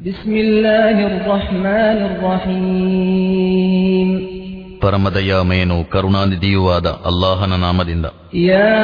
بسم الله الرحمن الرحيم ಪರಮದಯಾಮಯನು ಕರುಣಾನಿಧಿಯೂ ಆದ ಅಲ್ಲಾಹನ ನಾಮದಿಂದ يا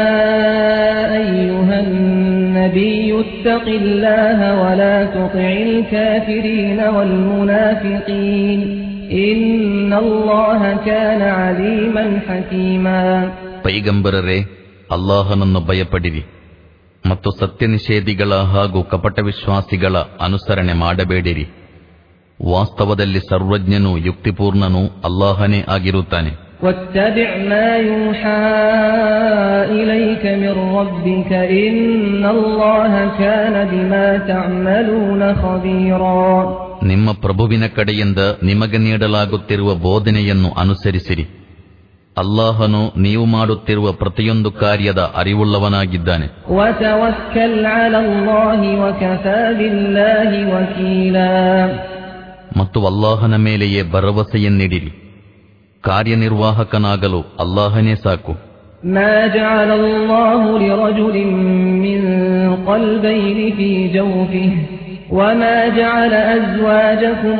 أيها النبي اتق الله ولا تطع الكافرين والمنافقين إن الله كان عليما حكيما ಪೈಗಂಬರರೇ ಅಲ್ಲಾಹನನ್ನು ಭಯಪಡಿರಿ ಮತ್ತು ಸತ್ಯ ನಿಷೇಧಿಗಳ ಹಾಗೂ ಕಪಟ ವಿಶ್ವಾಸಿಗಳ ಅನುಸರಣೆ ಮಾಡಬೇಡಿರಿ ವಾಸ್ತವದಲ್ಲಿ ಸರ್ವಜ್ಞನೂ ಯುಕ್ತಿಪೂರ್ಣನೂ ಅಲ್ಲಾಹನೇ ಆಗಿರುತ್ತಾನೆ واتبع ما يوحى إليك من ربك إن الله كان بما تعملون خبيرا ನಿಮ್ಮ ಪ್ರಭುವಿನ ಕಡೆಯಿಂದ ನಿಮಗೆ ನೀಡಲಾಗುತ್ತಿರುವ ಬೋಧನೆಯನ್ನು ಅನುಸರಿಸಿರಿ ಅಲ್ಲಾಹನು ನೀವು ಮಾಡುತ್ತಿರುವ ಪ್ರತಿಯೊಂದು ಕಾರ್ಯದ ಅರಿವುಳ್ಳವನಾಗಿದ್ದಾನೆ وتوكل على الله وكفى بالله وكيلا ಮತ್ತು ಅಲ್ಲಾಹನ ಮೇಲೆಯೇ ಭರವಸೆಯನ್ನಿಡಿರಿ ಕಾರ್ಯನಿರ್ವಾಹಕನಾಗಲು ಅಲ್ಲಾಹನೇ ಸಾಕು ما جعل الله لرجل من قلبين في جوفه وما جعل أزواجكم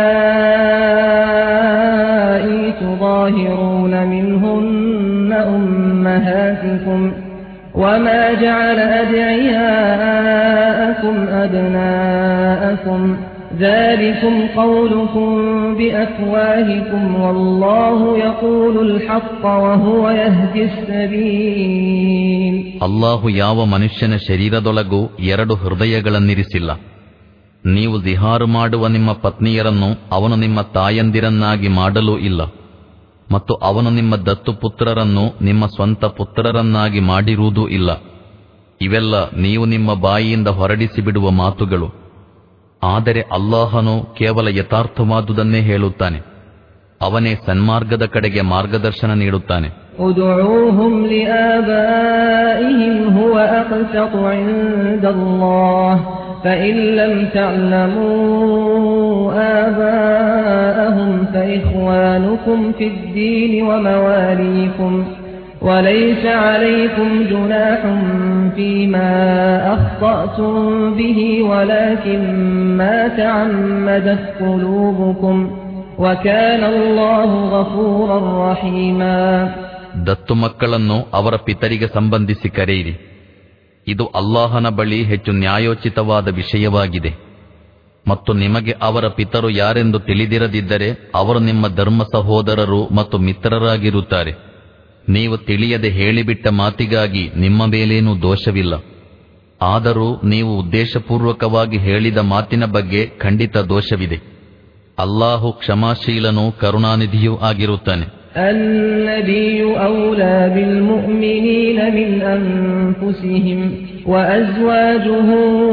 اللائي تظاهرون منهن أمهاتكم وما جعل أدعياءكم أبناءكم ذلكم قولكم بأفواهكم والله يقول الحق وهو يهدي السبيل ಅಲ್ಲಾಹು ಯಾವ ಮನುಷ್ಯನ ಶರೀರದೊಳಗೂ ಎರಡು ಹೃದಯಗಳನ್ನಿರಿಸಿಲ್ಲ ನೀವು ಜಿಹಾರು ಮಾಡುವ ನಿಮ್ಮ ಪತ್ನಿಯರನ್ನು ಅವನು ನಿಮ್ಮ ತಾಯಂದಿರನ್ನಾಗಿ ಮಾಡಲೂ ಇಲ್ಲ ಮತ್ತು ಅವನು ನಿಮ್ಮ ದತ್ತು ಪುತ್ರರನ್ನು ನಿಮ್ಮ ಸ್ವಂತ ಪುತ್ರರನ್ನಾಗಿ ಮಾಡಿರುವುದೂ ಇಲ್ಲ ಇವೆಲ್ಲ ನೀವು ನಿಮ್ಮ ಬಾಯಿಯಿಂದ ಹೊರಡಿಸಿ ಬಿಡುವ ಮಾತುಗಳು ಆದರೆ ಅಲ್ಲಾಹನು ಕೇವಲ ಯಥಾರ್ಥವಾದುದನ್ನೇ ಹೇಳುತ್ತಾನೆ ಅವನೇ ಸನ್ಮಾರ್ಗದ ಕಡೆಗೆ ಮಾರ್ಗದರ್ಶನ ನೀಡುತ್ತಾನೆ ادعوهم لآبائهم هو أقسط عند الله فإن لم تعلموا آباءهم فإخوانكم في الدين ومواليكم وليس عليكم جناح فيما أخطأتم به ولكن ما تعمدت قلوبكم وكان الله غفورا رحيما ದತ್ತು ಮಕ್ಕಳನ್ನು ಅವರ ಪಿತರಿಗೆ ಸಂಬಂಧಿಸಿ ಕರೆಯಿರಿ ಇದು ಅಲ್ಲಾಹನ ಬಳಿ ಹೆಚ್ಚು ನ್ಯಾಯೋಚಿತವಾದ ವಿಷಯವಾಗಿದೆ ಮತ್ತು ನಿಮಗೆ ಅವರ ಪಿತರು ಯಾರೆಂದು ತಿಳಿದಿರದಿದ್ದರೆ ಅವರು ನಿಮ್ಮ ಧರ್ಮ ಸಹೋದರರು ಮತ್ತು ಮಿತ್ರರಾಗಿರುತ್ತಾರೆ ನೀವು ತಿಳಿಯದೆ ಹೇಳಿಬಿಟ್ಟ ಮಾತಿಗಾಗಿ ನಿಮ್ಮ ಮೇಲೇನೂ ದೋಷವಿಲ್ಲ ಆದರೂ ನೀವು ಉದ್ದೇಶಪೂರ್ವಕವಾಗಿ ಹೇಳಿದ ಮಾತಿನ ಬಗ್ಗೆ ಖಂಡಿತ ದೋಷವಿದೆ ಅಲ್ಲಾಹು ಕ್ಷಮಾಶೀಲನೂ ಕರುಣಾನಿಧಿಯೂ ಆಗಿರುತ್ತಾನೆ النبي أولى بالمؤمنين من أنفسهم وأزواجه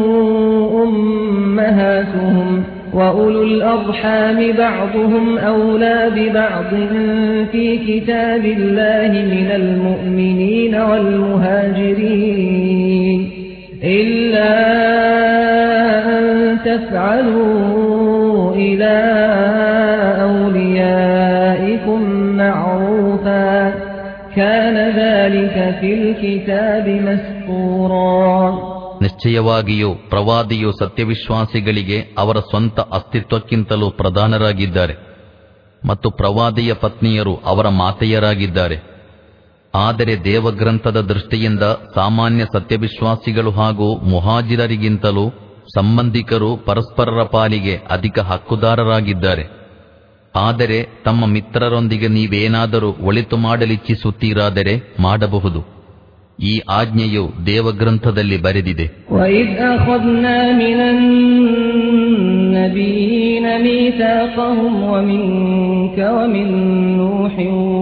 أمهاتهم وأولو الأرحام بعضهم أولى ببعض في كتاب الله من المؤمنين والمهاجرين إلا أن تفعلوا إلى أوليائكم معروفا كان ذلك في الكتاب مسطورا ನಿಶ್ಚಯವಾಗಿಯೂ ಪ್ರವಾದಿಯು ಸತ್ಯವಿಶ್ವಾಸಿಗಳಿಗೆ ಅವರ ಸ್ವಂತ ಅಸ್ತಿತ್ವಕ್ಕಿಂತಲೂ ಪ್ರಧಾನರಾಗಿದ್ದಾರೆ ಮತ್ತು ಪ್ರವಾದಿಯ ಪತ್ನಿಯರು ಅವರ ಮಾತೆಯರಾಗಿದ್ದಾರೆ ಆದರೆ ದೇವಗ್ರಂಥದ ದೃಷ್ಟಿಯಿಂದ ಸಾಮಾನ್ಯ ಸತ್ಯವಿಶ್ವಾಸಿಗಳು ಹಾಗೂ ಮುಹಾಜಿರರಿಗಿಂತಲೂ ಸಂಬಂಧಿಕರು ಪರಸ್ಪರರ ಪಾಲಿಗೆ ಅಧಿಕ ಹಕ್ಕುದಾರರಾಗಿದ್ದಾರೆ ಆದರೆ ತಮ್ಮ ಮಿತ್ರರೊಂದಿಗೆ ನೀವೇನಾದರೂ ಒಳಿತು ಮಾಡಲಿಚ್ಛಿಸುತ್ತೀರಾದರೆ ಮಾಡಬಹುದು ಈ ಆಜ್ಞೆಯು ದೇವಗ್ರಂಥದಲ್ಲಿ ಬರೆದಿದೆ وإذ أخذنا من النبيين ميثاقهم ومنك ومن نوح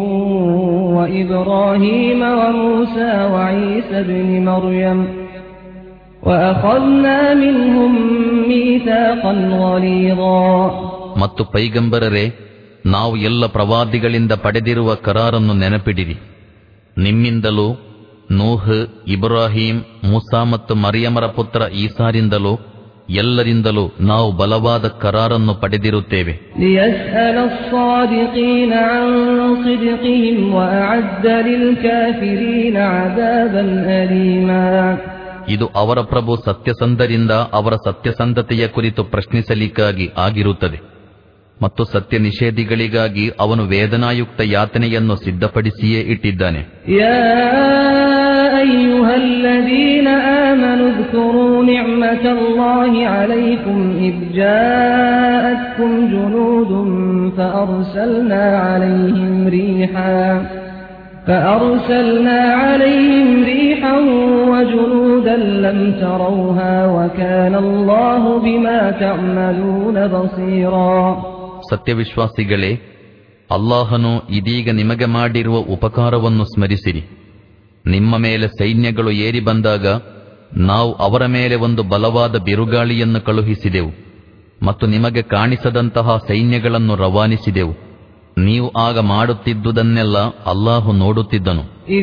وإبراهيم وموسى وعيسى ابن مريم وأخذنا منهم ميثاقا غليظا ಮತ್ತು ಪೈಗಂಬರರೇ ನಾವು ಎಲ್ಲ ಪ್ರವಾದಿಗಳಿಂದ ಪಡೆದಿರುವ ಕರಾರನ್ನು ನೆನಪಿಡಿರಿ ನಿಮ್ಮಿಂದಲೂ ನೂಹ್ ಇಬ್ರಾಹಿಂ ಮೂಸಾ ಮತ್ತು ಮರಿಯಮರ ಪುತ್ರ ಈಸಾರಿಂದಲೂ ಎಲ್ಲರಿಂದಲೂ ನಾವು ಬಲವಾದ ಕರಾರನ್ನು ಪಡೆದಿರುತ್ತೇವೆ ليسأل الصادقين عن صدقهم وأعد للكافرين عذابا أليما ಇದು ಅವರ ಪ್ರಭು ಸತ್ಯಸಂಧರಿಂದ ಅವರ ಸತ್ಯಸಂಧತೆಯ ಕುರಿತು ಪ್ರಶ್ನಿಸಲಿಕ್ಕಾಗಿ ಆಗಿರುತ್ತದೆ ಮತ್ತು ಸತ್ಯ ನಿಷೇಧಿಗಳಿಗಾಗಿ ಅವನು ವೇದನಾಯುಕ್ತ ಯಾತನೆಯನ್ನು ಸಿದ್ಧಪಡಿಸಿಯೇ ಇಟ್ಟಿದ್ದಾನೆ يا أيها الذين آمنوا اذكروا نعمة الله عليكم إذ جاءتكم جنود فأرسلنا عليهم ريحا فأرسلنا عليهم ريحا وجنودا لم تروها وكان الله بما تعملون بصيرا ಸತ್ಯವಿಶ್ವಾಸಿಗಳೇ ಅಲ್ಲಾಹನು ಇದೀಗ ನಿಮಗೆ ಮಾಡಿರುವ ಉಪಕಾರವನ್ನು ಸ್ಮರಿಸಿರಿ ನಿಮ್ಮ ಮೇಲೆ ಸೈನ್ಯಗಳು ಏರಿ ಬಂದಾಗ ನಾವು ಅವರ ಮೇಲೆ ಒಂದು ಬಲವಾದ ಬಿರುಗಾಳಿಯನ್ನು ಕಳುಹಿಸಿದೆವು ಮತ್ತು ನಿಮಗೆ ಕಾಣಿಸದಂತಹ ಸೈನ್ಯಗಳನ್ನು ರವಾನಿಸಿದೆವು ನೀವು ಆಗ ಮಾಡುತ್ತಿದ್ದುದನ್ನೆಲ್ಲ ಅಲ್ಲಾಹು ನೋಡುತ್ತಿದ್ದನು إذ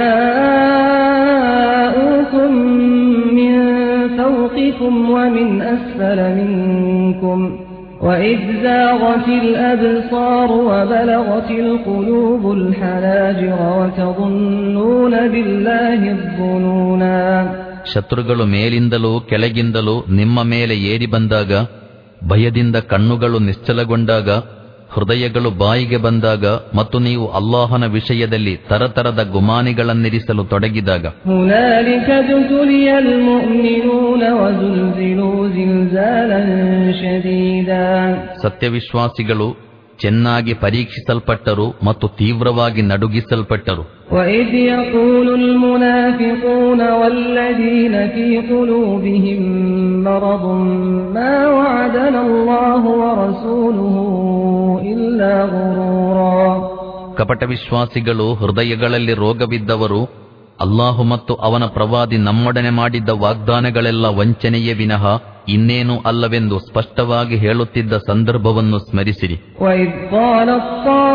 جاءوكم من فوقكم ومن أسفل منكم وإذ زاغت الأبصار وبلغت القلوب الحناجر وتظنون بالله الظنونا ಶತ್ರುಗಳು ಮೇಲಿಂದಲೂ ಕೆಳಗಿಂದಲೂ ನಿಮ್ಮ ಮೇಲೆ ಏರಿ ಬಂದಾಗ ಭಯದಿಂದ ಕಣ್ಣುಗಳು ನಿಶ್ಚಲಗೊಂಡಾಗ ಹೃದಯಗಳು ಬಾಯಿಗೆ ಬಂದಾಗ ಮತ್ತು ನೀವು ಅಲ್ಲಾಹನ ವಿಷಯದಲ್ಲಿ ತರತರದ ಗುಮಾನಿಗಳನ್ನಿರಿಸಲು ತೊಡಗಿದಾಗ هنالك ابتلي المؤمنون وزلزلوا زلزالا شديدا ಸತ್ಯವಿಶ್ವಾಸಿಗಳು ಚೆನ್ನಾಗಿ ಪರೀಕ್ಷಿಸಲ್ಪಟ್ಟರು ಮತ್ತು ತೀವ್ರವಾಗಿ ನಡುಗಿಸಲ್ಪಟ್ಟರು وإذ يقول المنافقون والذين في قلوبهم مرض ما وعدنا الله ورسوله إلا غرورا ಕಪಟ ವಿಶ್ವಾಸಿಗಳು ಹೃದಯಗಳಲ್ಲಿ ರೋಗವಿದ್ದವರು ಅಲ್ಲಾಹು ಮತ್ತು ಅವನ ಪ್ರವಾದಿ ನಮ್ಮೊಡನೆ ಮಾಡಿದ್ದ ವಾಗ್ದಾನಗಳೆಲ್ಲ ವಂಚನೆಯೇ ವಿನಃ ಇನ್ನೇನೂ ಅಲ್ಲವೆಂದು ಸ್ಪಷ್ಟವಾಗಿ ಹೇಳುತ್ತಿದ್ದ ಸಂದರ್ಭವನ್ನು ಸ್ಮರಿಸಿರಿ وإذ قالت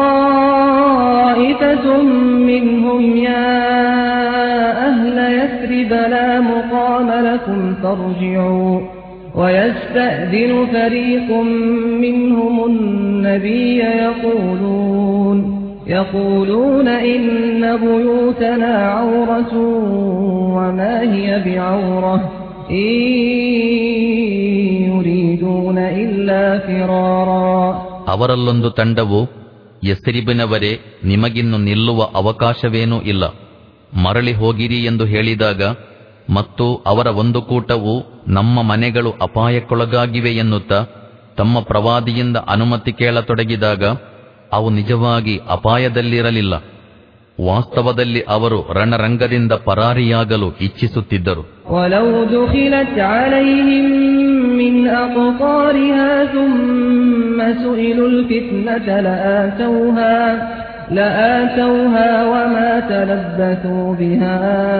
طائفة منهم يا أهل يثرب لا مقام لكم فارجعوا ويستأذن فريق منهم النبي يقولون يقولون إن بيوتنا عورة وما هي بعورة إن يريدون إلا فرارا ಅವರಲ್ಲೊಂದು ತಂಡವು ಎಸರಿಬಿನವರೇ ನಿಮಗಿನ್ನು ನಿಲ್ಲುವ ಅವಕಾಶವೇನೂ ಇಲ್ಲ ಮರಳಿ ಹೋಗಿರಿ ಎಂದು ಹೇಳಿದಾಗ ಮತ್ತು ಅವರ ಒಂದು ಕೂಟವು ನಮ್ಮ ಮನೆಗಳು ಅಪಾಯಕ್ಕೊಳಗಾಗಿವೆ ಎನ್ನುತ್ತಾ ತಮ್ಮ ಪ್ರವಾದಿಯಿಂದ ಅನುಮತಿ ಕೇಳತೊಡಗಿದಾಗ ಅವು ನಿಜವಾಗಿ ಅಪಾಯದಲ್ಲಿರಲಿಲ್ಲ ವಾಸ್ತವದಲ್ಲಿ ಅವರು ರಣರಂಗದಿಂದ ಪರಾರಿಯಾಗಲು ಇಚ್ಛಿಸುತ್ತಿದ್ದರು ولو دخلت عليهم من أقطارها ثم سئلوا الفتنة لآتوها لآتوها وما تلبثوا بها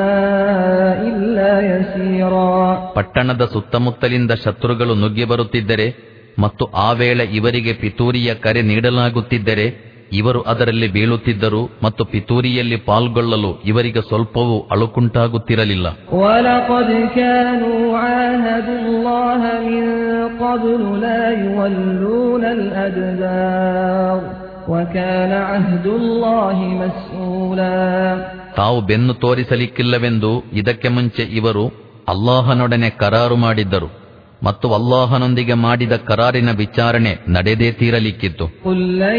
إلا يسيرا ಪಟ್ಟಣದ ಸುತ್ತಮುತ್ತಲಿಂದ ಶತ್ರುಗಳು ನುಗ್ಗಿ ಬರುತ್ತಿದ್ದರೆ ಮತ್ತು ಆ ವೇಳೆ ಇವರಿಗೆ ಪಿತೂರಿಯ ಕರೆ ನೀಡಲಾಗುತ್ತಿದ್ದರೆ ಇವರು ಅದರಲ್ಲಿ ಬೀಳುತ್ತಿದ್ದರು ಮತ್ತು ಪಿತೂರಿಯಲ್ಲಿ ಪಾಲ್ಗೊಳ್ಳಲು ಇವರಿಗೆ ಸ್ವಲ್ಪವೂ ಅಳುಕುಂಟಾಗುತ್ತಿರಲಿಲ್ಲ ولقد كانوا عاهدوا الله من قبل لا يولون الأدبار وكان عهد الله مسؤولا ತಾವು ಬೆನ್ನು ತೋರಿಸಲಿಕ್ಕಿಲ್ಲವೆಂದು ಇದಕ್ಕೆ ಮುಂಚೆ ಇವರು ಅಲ್ಲಾಹನೊಡನೆ ಕರಾರು ಮಾಡಿದ್ದರು ಮತ್ತು ಅಲ್ಲಾಹನೊಂದಿಗೆ ಮಾಡಿದ ಕರಾರಿನ ವಿಚಾರಣೆ ನಡೆದೇ ತೀರಲಿಕ್ಕಿತ್ತು قل لن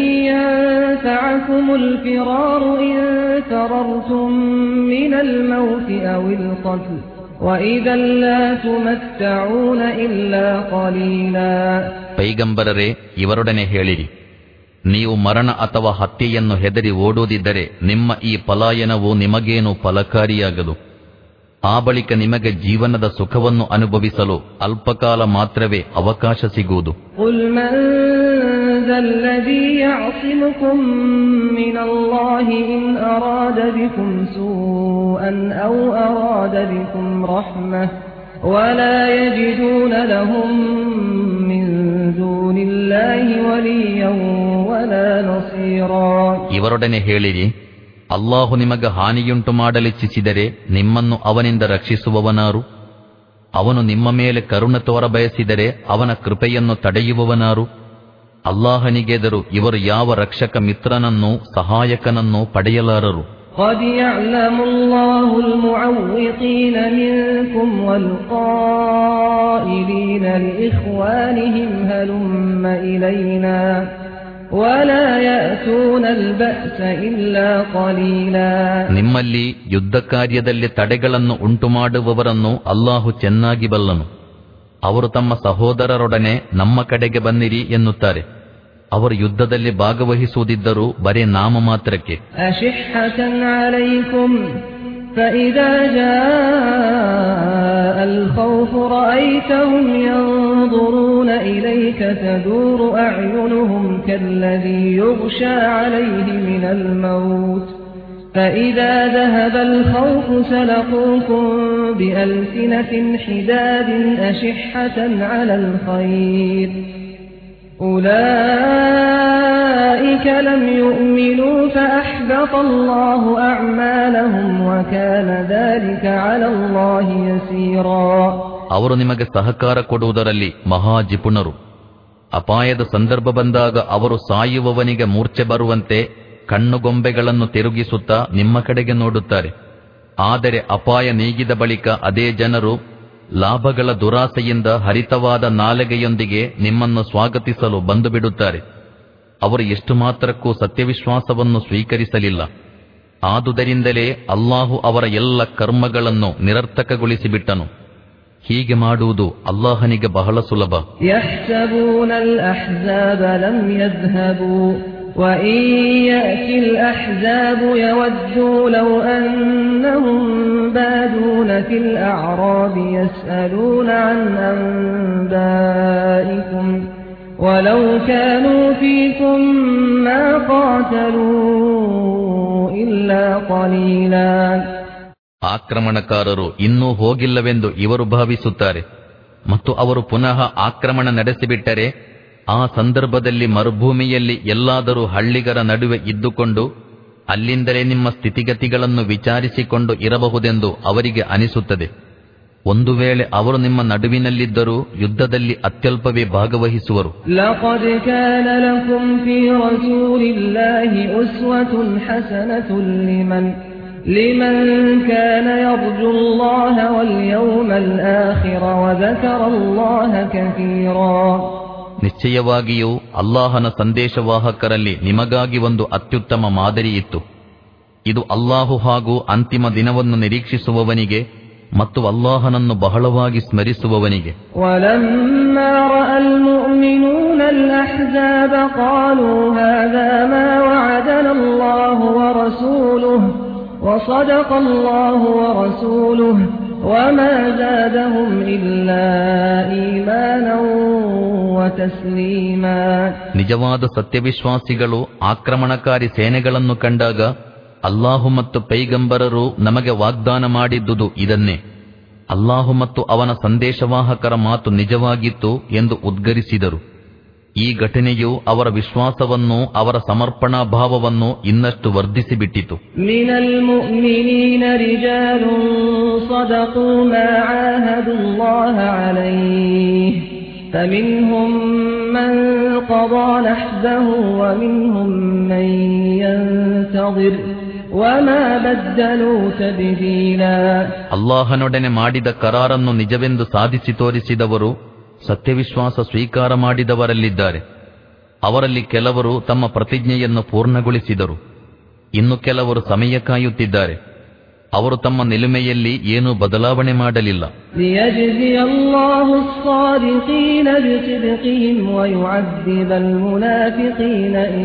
ينفعكم الفرار إن فررتم من الموت أو القتل وإذا لا تمتعون إلا قليلا ಪೈಗಂಬರರೇ ಇವರೊಡನೆ ಹೇಳಿರಿ ನೀವು ಮರಣ ಅಥವಾ ಹತ್ಯೆಯನ್ನು ಹೆದರಿ ಓಡುವುದಿದ್ದರೆ ನಿಮ್ಮ ಈ ಪಲಾಯನವು ನಿಮಗೇನು ಫಲಕಾರಿಯಾಗದು ಆ ಬಳಿಕ ನಿಮಗೆ ಜೀವನದ ಸುಖವನ್ನು ಅನುಭವಿಸಲು ಅಲ್ಪಕಾಲ ಮಾತ್ರವೇ ಅವಕಾಶ ಸಿಗುವುದು قل من ذا الذي يعصمكم من الله إن أراد بكم سوءا أو أراد بكم رحمة ولا يجدون لهم من دون الله وليا ولا نصيرا ಇವರೊಡನೆ ಹೇಳಿರಿ ಅಲ್ಲಾಹು ನಿಮಗೆ ಹಾನಿಯುಂಟು ಮಾಡಲಿಚ್ಛಿಸಿದರೆ ನಿಮ್ಮನ್ನು ಅವನಿಂದ ರಕ್ಷಿಸುವವನಾರು ಅವನು ನಿಮ್ಮ ಮೇಲೆ ಕರುಣ ತೋರ ಬಯಸಿದರೆ ಅವನ ಕೃಪೆಯನ್ನು ತಡೆಯುವವನಾರು ಅಲ್ಲಾಹನಿಗೆದರು ಇವರು ಯಾವ ರಕ್ಷಕ ಮಿತ್ರನನ್ನೂ ಸಹಾಯಕನನ್ನೂ ಪಡೆಯಲಾರರು قد يعلم الله المعوقين منكم والقائلين لإخوانهم هلم إلينا ولا يأتون البأس إلا قليلا ನಿಮ್ಮಲ್ಲಿ ಯುದ್ಧ ಕಾರ್ಯದಲ್ಲಿ ತಡೆಗಳನ್ನು ಉಂಟುಮಾಡುವವರನ್ನು ಅಲ್ಲಾಹು ಚೆನ್ನಾಗಿ ಬಲ್ಲನು ಅವರು ತಮ್ಮ ಸಹೋದರರೊಡನೆ ನಮ್ಮ ಕಡೆಗೆ ಬನ್ನಿರಿ ಎನ್ನುತ್ತಾರೆ ಅವರು ಯುದ್ಧದಲ್ಲಿ ಭಾಗವಹಿಸುವುದಿದ್ದರೂ ಬರೇ ನಾಮ ಮಾತ್ರಕ್ಕೆ أشحة عليكم فإذا جاء الخوف رأيتهم ينظرون إليك تدور أعينهم كالذي يغشى عليه من الموت فإذا ذهب الخوف سلقوكم بألسنة حداد أشحة على الخير أولئك لم يؤمنوا فأحبط الله أعمالهم وكان ذلك على الله يسيرا ಅವರು ನಿಮಗೆ ಸಹಕಾರ ಕೊಡುವುದರಲ್ಲಿ ಮಹಾ ಜಿಪುಣರು ಅಪಾಯದ ಸಂದರ್ಭ ಬಂದಾಗ ಅವರು ಸಾಯುವವನಿಗೆ ಮೂರ್ಛೆ ಬರುವಂತೆ ಕಣ್ಣುಗೊಂಬೆಗಳನ್ನು ತಿರುಗಿಸುತ್ತಾ ನಿಮ್ಮ ಕಡೆಗೆ ನೋಡುತ್ತಾರೆ ಆದರೆ ಅಪಾಯ ನೀಗಿದ ಬಳಿಕ ಅದೇ ಜನರು ಲಾಭಗಳ ದುರಾಸೆಯಿಂದ ಹರಿತವಾದ ನಾಲಿಗೆಯೊಂದಿಗೆ ನಿಮ್ಮನ್ನು ಸ್ವಾಗತಿಸಲು ಬಂದು ಬಿಡುತ್ತಾರೆ ಅವರು ಎಷ್ಟು ಮಾತ್ರಕ್ಕೂ ಸತ್ಯವಿಶ್ವಾಸವನ್ನು ಸ್ವೀಕರಿಸಲಿಲ್ಲ ಆದುದರಿಂದಲೇ ಅಲ್ಲಾಹು ಅವರ ಎಲ್ಲ ಕರ್ಮಗಳನ್ನು ನಿರರ್ಥಕಗೊಳಿಸಿಬಿಟ್ಟನು ಹೀಗೆ ಮಾಡುವುದು ಅಲ್ಲಾಹನಿಗೆ ಬಹಳ ಸುಲಭ يحسبون الأحزاب لم يذهبوا وإن يأتي الأحزاب يودوا لو أنهم بادون في الأعراب يسألون عن أنبائكم ولو كانوا فيكم ما قاتلوا إلا قليلا ಆಕ್ರಮಣಕಾರರು ಇನ್ನೂ ಹೋಗಿಲ್ಲವೆಂದು ಇವರು ಭಾವಿಸುತ್ತಾರೆ ಮತ್ತು ಅವರು ಪುನಃ ಆಕ್ರಮಣ ನಡೆಸಿಬಿಟ್ಟರೆ ಆ ಸಂದರ್ಭದಲ್ಲಿ ಮರುಭೂಮಿಯಲ್ಲಿ ಎಲ್ಲಾದರೂ ಹಳ್ಳಿಗರ ನಡುವೆ ಇದ್ದುಕೊಂಡು ಅಲ್ಲಿಂದಲೇ ನಿಮ್ಮ ಸ್ಥಿತಿಗತಿಗಳನ್ನು ವಿಚಾರಿಸಿಕೊಂಡು ಇರಬಹುದೆಂದು ಅವರಿಗೆ ಅನಿಸುತ್ತದೆ ಒಂದು ವೇಳೆ ಅವರು ನಿಮ್ಮ ನಡುವಿನಲ್ಲಿದ್ದರೂ ಯುದ್ಧದಲ್ಲಿ ಅತ್ಯಲ್ಪವೇ ಭಾಗವಹಿಸುವರು لقد كان لكم في رسول الله أسوة حسنة لمن لمن كان يرجو الله واليوم الآخر وذكر الله كثيرا ನಿಶ್ಚಯವಾಗಿಯೂ ಅಲ್ಲಾಹನ ಸಂದೇಶವಾಹಕರಲ್ಲಿ ನಿಮಗಾಗಿ ಒಂದು ಅತ್ಯುತ್ತಮ ಮಾದರಿ ಇತ್ತು ಇದು ಅಲ್ಲಾಹು ಹಾಗೂ ಅಂತಿಮ ದಿನವನ್ನು ನಿರೀಕ್ಷಿಸುವವನಿಗೆ ಮತ್ತು ಅಲ್ಲಾಹನನ್ನು ಬಹಳವಾಗಿ ಸ್ಮರಿಸುವವನಿಗೆ ولما رأى المؤمنون الأحزاب قالوا هذا ما وعدنا الله ورسوله وصدق الله ورسوله وما زادهم إلا إيمانا وتسليما ನಿಜವಾದ ಸತ್ಯವಿಶ್ವಾಸಿಗಳು ಆಕ್ರಮಣಕಾರಿ ಸೇನೆಗಳನ್ನು ಕಂಡಾಗ ಅಲ್ಲಾಹು ಮತ್ತು ಪೈಗಂಬರರು ನಮಗೆ ವಾಗ್ದಾನ ಮಾಡಿದ್ದುದು ಇದನ್ನೇ ಅಲ್ಲಾಹು ಮತ್ತು ಅವನ ಸಂದೇಶವಾಹಕರ ಮಾತು ನಿಜವಾಗಿತ್ತು ಎಂದು ಉದ್ಗರಿಸಿದರು ಈ ಘಟನೆಯು ಅವರ ವಿಶ್ವಾಸವನ್ನು ಅವರ ಸಮರ್ಪಣಾ ಭಾವವನ್ನು ಇನ್ನಷ್ಟು ವರ್ಧಿಸಿಬಿಟ್ಟಿತು من المؤمنين رجال صدقوا ما عاهدوا الله عليه فمنهم من قضى نحبه ومنهم من ينتظر وما بدلوا تبديلا ಅಲ್ಲಾಹನೊಡನೆ ಮಾಡಿದ ಕರಾರನ್ನು ನಿಜವೆಂದು ಸಾಧಿಸಿ ತೋರಿಸಿದವರು ಸತ್ಯವಿಶ್ವಾಸ ಸ್ವೀಕಾರ ಮಾಡಿದವರಲ್ಲಿದ್ದಾರೆ ಅವರಲ್ಲಿ ಕೆಲವರು ತಮ್ಮ ಪ್ರತಿಜ್ಞೆಯನ್ನು ಪೂರ್ಣಗೊಳಿಸಿದರು ಇನ್ನು ಕೆಲವರು ಸಮಯ ಕಾಯುತ್ತಿದ್ದಾರೆ ಅವರು ತಮ್ಮ ನಿಲುಮೆಯಲ್ಲಿ ಏನೂ ಬದಲಾವಣೆ ಮಾಡಲಿಲ್ಲ ليجزي الله الصادقين بصدقهم ويعذب المنافقين إن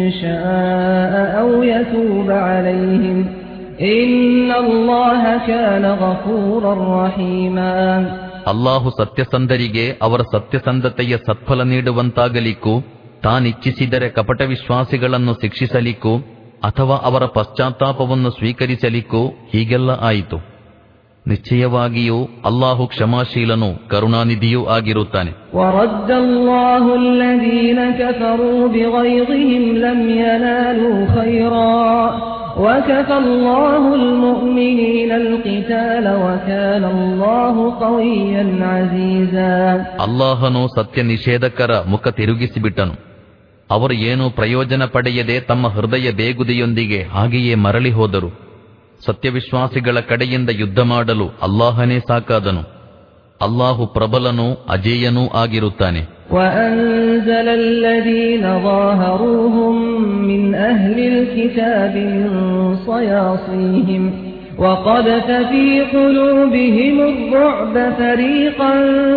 شاء أو يتوب عليهم إن الله كان غفورا رحيما ಅಲ್ಲಾಹು ಸತ್ಯಸಂಧರಿಗೆ ಅವರ ಸತ್ಯಸಂಧತೆಯ ಸತ್ಫಲ ನೀಡುವಂತಾಗಲಿಕ್ಕೂ ತಾನಿಚ್ಛಿಸಿದರೆ ಕಪಟ ವಿಶ್ವಾಸಿಗಳನ್ನು ಶಿಕ್ಷಿಸಲಿಕ್ಕೂ ಅಥವಾ ಅವರ ಪಶ್ಚಾತ್ತಾಪವನ್ನು ಸ್ವೀಕರಿಸಲಿಕ್ಕೂ ಹೀಗೆಲ್ಲ ಆಯಿತು ನಿಶ್ಚಯವಾಗಿಯೂ ಅಲ್ಲಾಹು ಕ್ಷಮಾಶೀಲನೂ ಕರುಣಾನಿಧಿಯೂ ಆಗಿರುತ್ತಾನೆ ورد الله الذين كفروا بغيظهم لم ينالوا خيرا وكفى الله المؤمنين القتال وكان الله قويا عزيزا ಅಲ್ಲಾಹನು ಸತ್ಯ ನಿಷೇಧಕರ ಮುಖ ತಿರುಗಿಸಿಬಿಟ್ಟನು ಅವರು ಏನೂ ಪ್ರಯೋಜನ ಪಡೆಯದೆ ತಮ್ಮ ಹೃದಯ ಬೇಗುದಿಯೊಂದಿಗೆ ಹಾಗೆಯೇ ಮರಳಿ ಹೋದರು ಸತ್ಯವಿಶ್ವಾಸಿಗಳ ಕಡೆಯಿಂದ ಯುದ್ಧ ಮಾಡಲು ಅಲ್ಲಾಹನೇ ಸಾಕಾದನು ಅಲ್ಲಾಹು ಪ್ರಬಲನೂ ಅಜೇಯನೂ ಆಗಿರುತ್ತಾನೆ وأنزل الذين ظاهروهم من أهل الكتاب من صياصيهم وقذف في قلوبهم الرعب فريقا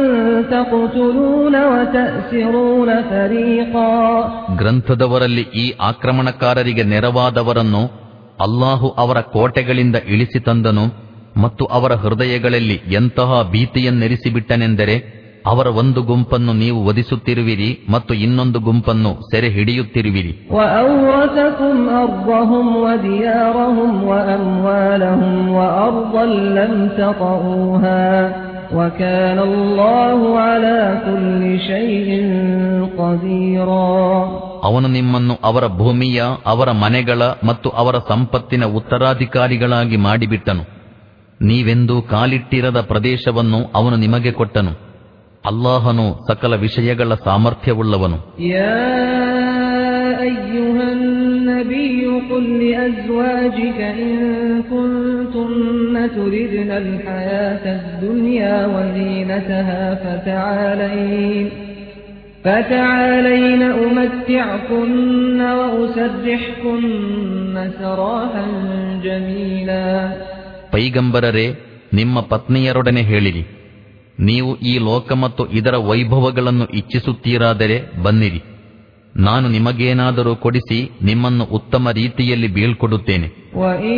تقتلون وتأسرون فريقا ಗ್ರಂಥದವರಲ್ಲಿ ಈ ಆಕ್ರಮಣಕಾರರಿಗೆ ನೆರವಾದವರನ್ನು ಅಲ್ಲಾಹು ಅವರ ಕೋಟೆಗಳಿಂದ ಇಳಿಸಿ ತಂದನು ಮತ್ತು ಅವರ ಹೃದಯಗಳಲ್ಲಿ ಎಂತಹ ಭೀತಿಯನ್ನೆರಿಸಿಬಿಟ್ಟನೆಂದರೆ ಅವರ ಒಂದು ಗುಂಪನ್ನು ನೀವು ವಧಿಸುತ್ತಿರುವಿರಿ ಮತ್ತು ಇನ್ನೊಂದು ಗುಂಪನ್ನು ಸೆರೆ ಹಿಡಿಯುತ್ತಿರುವಿರಿ وأورثكم أرضهم وديارهم وأموالهم وأرضا لم تطئوها وكان الله على كل شيء قديرا ಅವನು ನಿಮ್ಮನ್ನು ಅವರ ಭೂಮಿಯ ಅವರ ಮನೆಗಳ ಮತ್ತು ಅವರ ಸಂಪತ್ತಿನ ಉತ್ತರಾಧಿಕಾರಿಗಳಾಗಿ ಮಾಡಿಬಿಟ್ಟನು ನೀವೆಂದೂ ಕಾಲಿಟ್ಟಿರದ ಪ್ರದೇಶವನ್ನು ಅವನು ನಿಮಗೆ ಕೊಟ್ಟನು ಅಲ್ಲಾಹನು ಸಕಲ ವಿಷಯಗಳ ಸಾಮರ್ಥ್ಯವುಳ್ಳವನು يا أيها النبي قل لأزواجك إن كنتن تردن الحياة الدنيا وزينتها فتعالين فتعالين أمتعكن وأسرحكن سراحا جميلا ಪೈಗಂಬರರೇ ನಿಮ್ಮ ಪತ್ನಿಯರೊಡನೆ ಹೇಳಿರಿ ನೀವು ಈ ಲೋಕ ಮತ್ತು ಇದರ ವೈಭವಗಳನ್ನು ಇಚ್ಛಿಸುತ್ತೀರಾದರೆ ಬನ್ನಿರಿ ನಾನು ನಿಮಗೇನಾದರೂ ಕೊಡಿಸಿ ನಿಮ್ಮನ್ನು ಉತ್ತಮ ರೀತಿಯಲ್ಲಿ ಬೀಳ್ಕೊಡುತ್ತೇನೆ وإن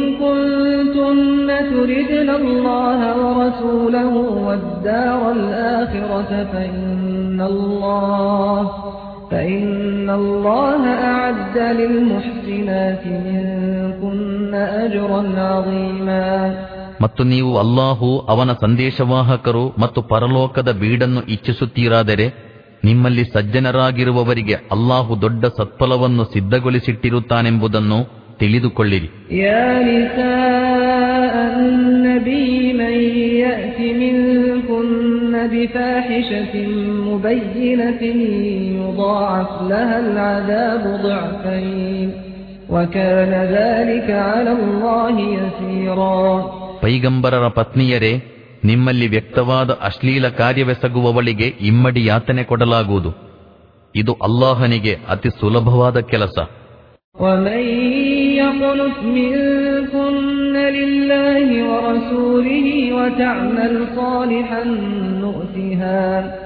كنتن تردن الله ورسوله والدار الآخرة فإن الله فإن الله أعد للمحسنات منكن أجرا عظيما ಮತ್ತು ನೀವು ಅಲ್ಲಾಹು ಅವನ ಸಂದೇಶವಾಹಕರು ಮತ್ತು ಪರಲೋಕದ ಬೀಡನ್ನು ಇಚ್ಛಿಸುತ್ತೀರಾದರೆ ನಿಮ್ಮಲ್ಲಿ ಸಜ್ಜನರಾಗಿರುವವರಿಗೆ ಅಲ್ಲಾಹು ದೊಡ್ಡ ಸತ್ಫಲವನ್ನು ಸಿದ್ಧಗೊಳಿಸಿಟ್ಟಿರುತ್ತಾನೆಂಬುದನ್ನು ತಿಳಿದುಕೊಳ್ಳಿರಿ يا نساء النبي من يأت منكن بفاحشة مبينة يضاعف لها العذاب ضعفين وكان ذلك على الله يسيرا ಪೈಗಂಬರರ ಪತ್ನಿಯರೇ ನಿಮ್ಮಲ್ಲಿ ವ್ಯಕ್ತವಾದ ಅಶ್ಲೀಲ ಕಾರ್ಯವೆಸಗುವವಳಿಗೆ ಇಮ್ಮಡಿ ಯಾತನೆ ಕೊಡಲಾಗುವುದು ಇದು ಅಲ್ಲಾಹನಿಗೆ ಅತಿ ಸುಲಭವಾದ ಕೆಲಸ ومن يقنت منكن لله ورسوله وتعمل صالحا نؤتها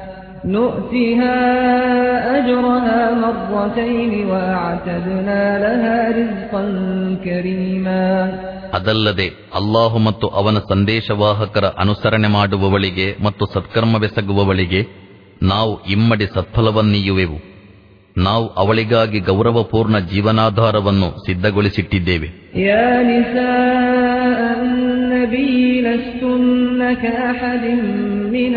نؤتها أجرها مرتين وأعتدنا لها رزقا كريما ಅದಲ್ಲದೆ ಅಲ್ಲಾಹು ಮತ್ತು ಅವನ ಸಂದೇಶವಾಹಕರ ಅನುಸರಣೆ ಮಾಡುವವಳಿಗೆ ಮತ್ತು ಸತ್ಕರ್ಮವೆಸಗುವವಳಿಗೆ ನಾವು ಇಮ್ಮಡಿ ಸತ್ಫಲವನ್ನೀಯುವೆವು ನಾವು ಅವಳಿಗಾಗಿ ಗೌರವಪೂರ್ಣ ಜೀವನಾಧಾರವನ್ನು ಸಿದ್ಧಗೊಳಿಸಿಟ್ಟಿದ್ದೇವೆ يا نساء النبي لستن كأحد من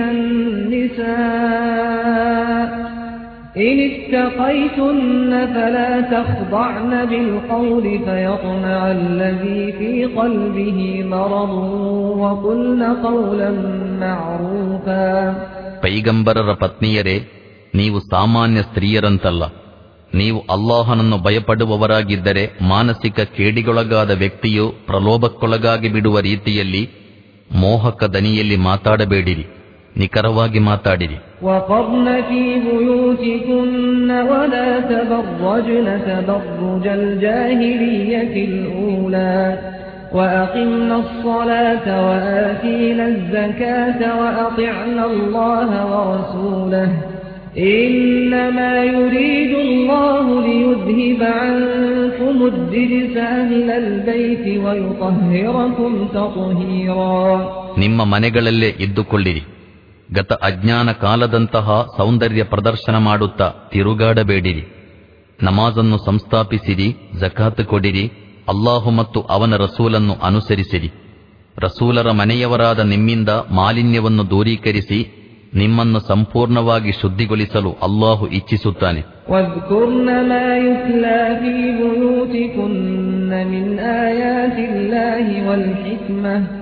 النساء إن اتقيتن فلا تخضعن بالقول فيطمع الذي في قلبه مرض وقلن قولا معروفا ಪೈಗಂಬರರ ಪತ್ನಿಯರೇ ನೀವು ಸಾಮಾನ್ಯ ಸ್ತ್ರೀಯರಂತಲ್ಲ ನೀವು ಅಲ್ಲಾಹನನ್ನು ಭಯಪಡುವವರಾಗಿದ್ದರೆ ಮಾನಸಿಕ ಕೇಡಿಗೊಳಗಾದ ವ್ಯಕ್ತಿಯು ಪ್ರಲೋಭಕ್ಕೊಳಗಾಗಿ ಬಿಡುವ ರೀತಿಯಲ್ಲಿ ಮೋಹಕ ದನಿಯಲ್ಲಿ ಮಾತಾಡಬೇಡಿರಿ ನಿಖರವಾಗಿ ಮಾತಾಡಿರಿ وقرن في بيوتكن ولا تبرجن تبرج الجاهلية الأولى وأقمنا الصلاة وآتينا الزكاة وأطعنا الله ورسوله إنما يريد الله ليذهب عنكم الرجس أهل البيت ويطهركم تطهيرا ನಿಮ್ಮ ಮನೆಗಳಲ್ಲೇ ಇದ್ದುಕೊಳ್ಳಿರಿ ಗತ ಅಜ್ಞಾನ ಕಾಲದಂತಹ ಸೌಂದರ್ಯ ಪ್ರದರ್ಶನ ಮಾಡುತ್ತಾ ತಿರುಗಾಡಬೇಡಿರಿ ನಮಾಜನ್ನು ಸಂಸ್ಥಾಪಿಸಿರಿ ಜಕಾತ್ ಕೊಡಿರಿ ಅಲ್ಲಾಹು ಮತ್ತು ಅವನ ರಸೂಲನ್ನು ಅನುಸರಿಸಿರಿ ರಸೂಲರ ಮನೆಯವರಾದ ನಿಮ್ಮಿಂದ ಮಾಲಿನ್ಯವನ್ನು ದೂರೀಕರಿಸಿ ನಿಮ್ಮನ್ನು ಸಂಪೂರ್ಣವಾಗಿ ಶುದ್ಧಿಗೊಳಿಸಲು ಅಲ್ಲಾಹು ಇಚ್ಛಿಸುತ್ತಾನೆ واذكرن ما يتلى في بيوتكن من آيات الله والحكمة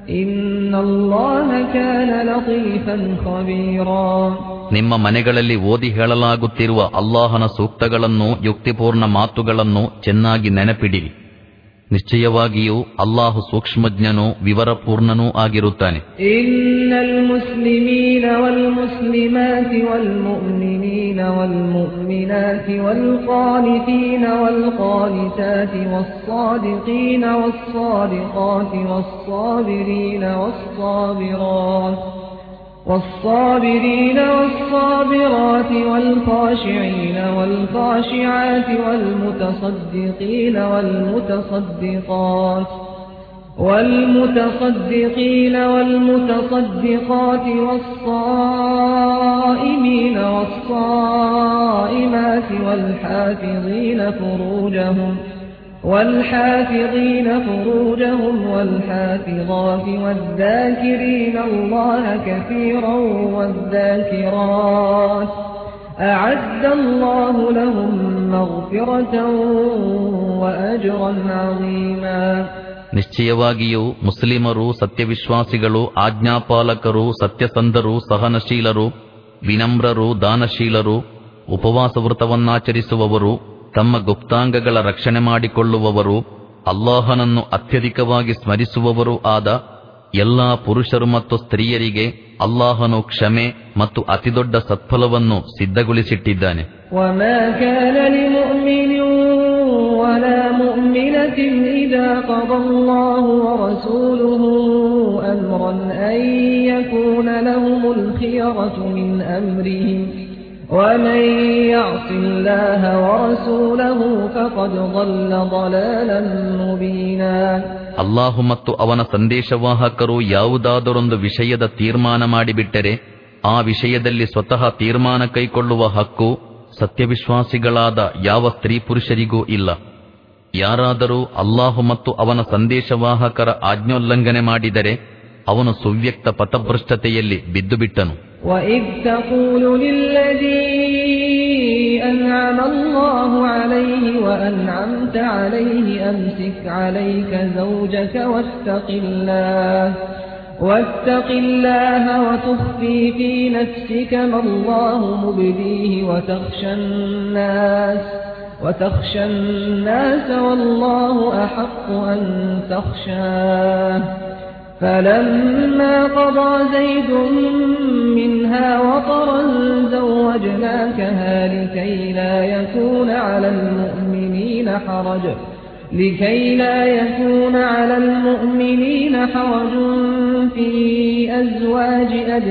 إن الله كان لطيفا خبيرا ನಿಮ್ಮ ಮನೆಗಳಲ್ಲಿ ಓದಿ ಹೇಳಲಾಗುತ್ತಿರುವ ಅಲ್ಲಾಹನ ಸೂಕ್ತಗಳನ್ನು ಯುಕ್ತಿಪೂರ್ಣ ಮಾತುಗಳನ್ನು ಚೆನ್ನಾಗಿ ನೆನಪಿಡಿರಿ ನಿಶ್ಚಯವಾಗಿಯೂ ಅಲ್ಲಾಹು ಸೂಕ್ಷ್ಮಜ್ಞನೂ ವಿವರಪೂರ್ಣನೂ ಆಗಿರುತ್ತಾನೆ إن المسلمين والمسلمات والمؤمنين والمؤمنات والقانتين والقانتات والصادقين والصادقات والصابرين والصابرات والصابرين والصابرات والخاشعين والخاشعات والمتصدقين والمتصدقات والمتصدقين والمتصدقات والصائمين والصائمات والحافظين فروجهم والحافظين فروجهم والحافظات والذاكرين الله كثيرا والذاكرات أعد الله لهم مغفرة وأجرا عظيما ನಿಶ್ಚಯವಾಗಿಯೂ ಮುಸ್ಲಿಮರು ಸತ್ಯವಿಶ್ವಾಸಿಗಳು ಆಜ್ಞಾಪಾಲಕರು ಸತ್ಯಸಂಧರು ಸಹನಶೀಲರು ವಿನಮ್ರರು ದಾನಶೀಲರು ಉಪವಾಸ ವೃತವನ್ನಾಚರಿಸುವವರು ತಮ್ಮ ಗುಪ್ತಾಂಗಗಳ ರಕ್ಷಣೆ ಮಾಡಿಕೊಳ್ಳುವವರು ಅಲ್ಲಾಹನನ್ನು ಅತ್ಯಧಿಕವಾಗಿ ಸ್ಮರಿಸುವವರೂ ಆದ ಎಲ್ಲಾ ಪುರುಷರು ಮತ್ತು ಸ್ತ್ರೀಯರಿಗೆ ಅಲ್ಲಾಹನು ಕ್ಷಮೆ ಮತ್ತು ಅತಿದೊಡ್ಡ ಸತ್ಫಲವನ್ನು ಸಿದ್ಧಗೊಳಿಸಿಟ್ಟಿದ್ದಾನೆ وما كان لمؤمن ولا مؤمنة إذا قضى الله ورسوله أمرا أن يكون لهم الخيرة من أمرهم ومن يعص الله ورسوله فقد ضل ضلالا مبينا ಅಲ್ಲಾಹು ಮತ್ತು ಅವನ ಸಂದೇಶವಾಹಕರು ಯಾವುದಾದರೊಂದು ವಿಷಯದ ತೀರ್ಮಾನ ಮಾಡಿಬಿಟ್ಟರೆ ಆ ವಿಷಯದಲ್ಲಿ ಸ್ವತಃ ತೀರ್ಮಾನ ಕೈಕೊಳ್ಳುವ ಹಕ್ಕು ಸತ್ಯವಿಶ್ವಾಸಿಗಳಾದ ಯಾವ ಸ್ತ್ರೀ ಪುರುಷರಿಗೂ ಇಲ್ಲ ಯಾರಾದರೂ ಅಲ್ಲಾಹು ಮತ್ತು ಅವನ ಸಂದೇಶವಾಹಕರ ಆಜ್ಞೋಲ್ಲಂಘನೆ ಮಾಡಿದರೆ ಅವನು ಸುವ್ಯಕ್ತ ಪಥಭ್ರಷ್ಟತೆಯಲ್ಲಿ ಬಿದ್ದುಬಿಟ್ಟನು وإذ تقول للذي أنعم الله عليه وأنعمت عليه أمسك عليك زوجك واتق الله واتق الله وتخفي في نفسك ما الله مبديه وتخشى الناس وتخشى الناس والله أحق أن تخشاه فلما قضى زيد منها وطرا زوجناكها لكي لا يكون على المؤمنين حرج لكي لا يكون على المؤمنين حرج في أزواج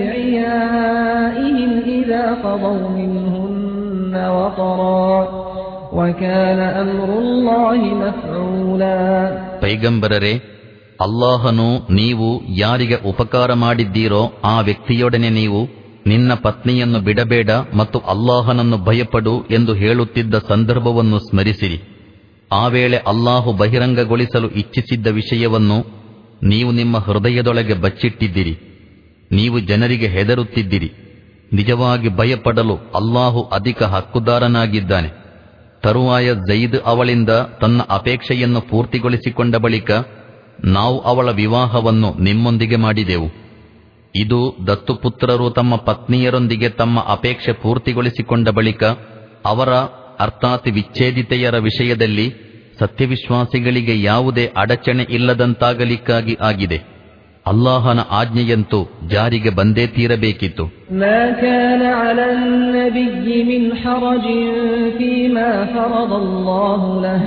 أدعيائهم إذا قضوا منهن وطرا وكان أمر الله مفعولا ಪೈಗಂಬರರೆ ಅಲ್ಲಾಹನು ನೀವು ಯಾರಿಗೆ ಉಪಕಾರ ಮಾಡಿದ್ದೀರೋ ಆ ವ್ಯಕ್ತಿಯೊಡನೆ ನೀವು ನಿನ್ನ ಪತ್ನಿಯನ್ನು ಬಿಡಬೇಡ ಮತ್ತು ಅಲ್ಲಾಹನನ್ನು ಭಯಪಡು ಎಂದು ಹೇಳುತ್ತಿದ್ದ ಸಂದರ್ಭವನ್ನು ಸ್ಮರಿಸಿರಿ ಆ ವೇಳೆ ಅಲ್ಲಾಹು ಬಹಿರಂಗಗೊಳಿಸಲು ಇಚ್ಛಿಸಿದ್ದ ವಿಷಯವನ್ನು ನೀವು ನಿಮ್ಮ ಹೃದಯದೊಳಗೆ ಬಚ್ಚಿಟ್ಟಿದ್ದಿರಿ ನೀವು ಜನರಿಗೆ ಹೆದರುತ್ತಿದ್ದಿರಿ ನಿಜವಾಗಿ ಭಯಪಡಲು ಅಲ್ಲಾಹು ಅಧಿಕ ಹಕ್ಕುದಾರನಾಗಿದ್ದಾನೆ ತರುವಾಯ ಜೈದ್ ಅವಳಿಂದ ತನ್ನ ಅಪೇಕ್ಷೆಯನ್ನು ಪೂರ್ತಿಗೊಳಿಸಿಕೊಂಡ ಬಳಿಕ ನಾವು ಅವಳ ವಿವಾಹವನ್ನು ನಿಮ್ಮೊಂದಿಗೆ ಮಾಡಿದೆವು ಇದು ದತ್ತುಪುತ್ರರು ತಮ್ಮ ಪತ್ನಿಯರೊಂದಿಗೆ ತಮ್ಮ ಅಪೇಕ್ಷೆ ಪೂರ್ತಿಗೊಳಿಸಿಕೊಂಡ ಬಳಿಕ ಅವರ ಅರ್ಥಾತ್ ವಿಚ್ಛೇದಿತೆಯರ ವಿಷಯದಲ್ಲಿ ಸತ್ಯವಿಶ್ವಾಸಿಗಳಿಗೆ ಯಾವುದೇ ಅಡಚಣೆ ಇಲ್ಲದಂತಾಗಲಿಕ್ಕಾಗಿ ಆಗಿದೆ ಅಲ್ಲಾಹನ ಆಜ್ಞೆಯಂತೂ ಜಾರಿಗೆ ಬಂದೇ ತೀರಬೇಕಿತ್ತು ما كان على النبي من حرج فيما فرض الله له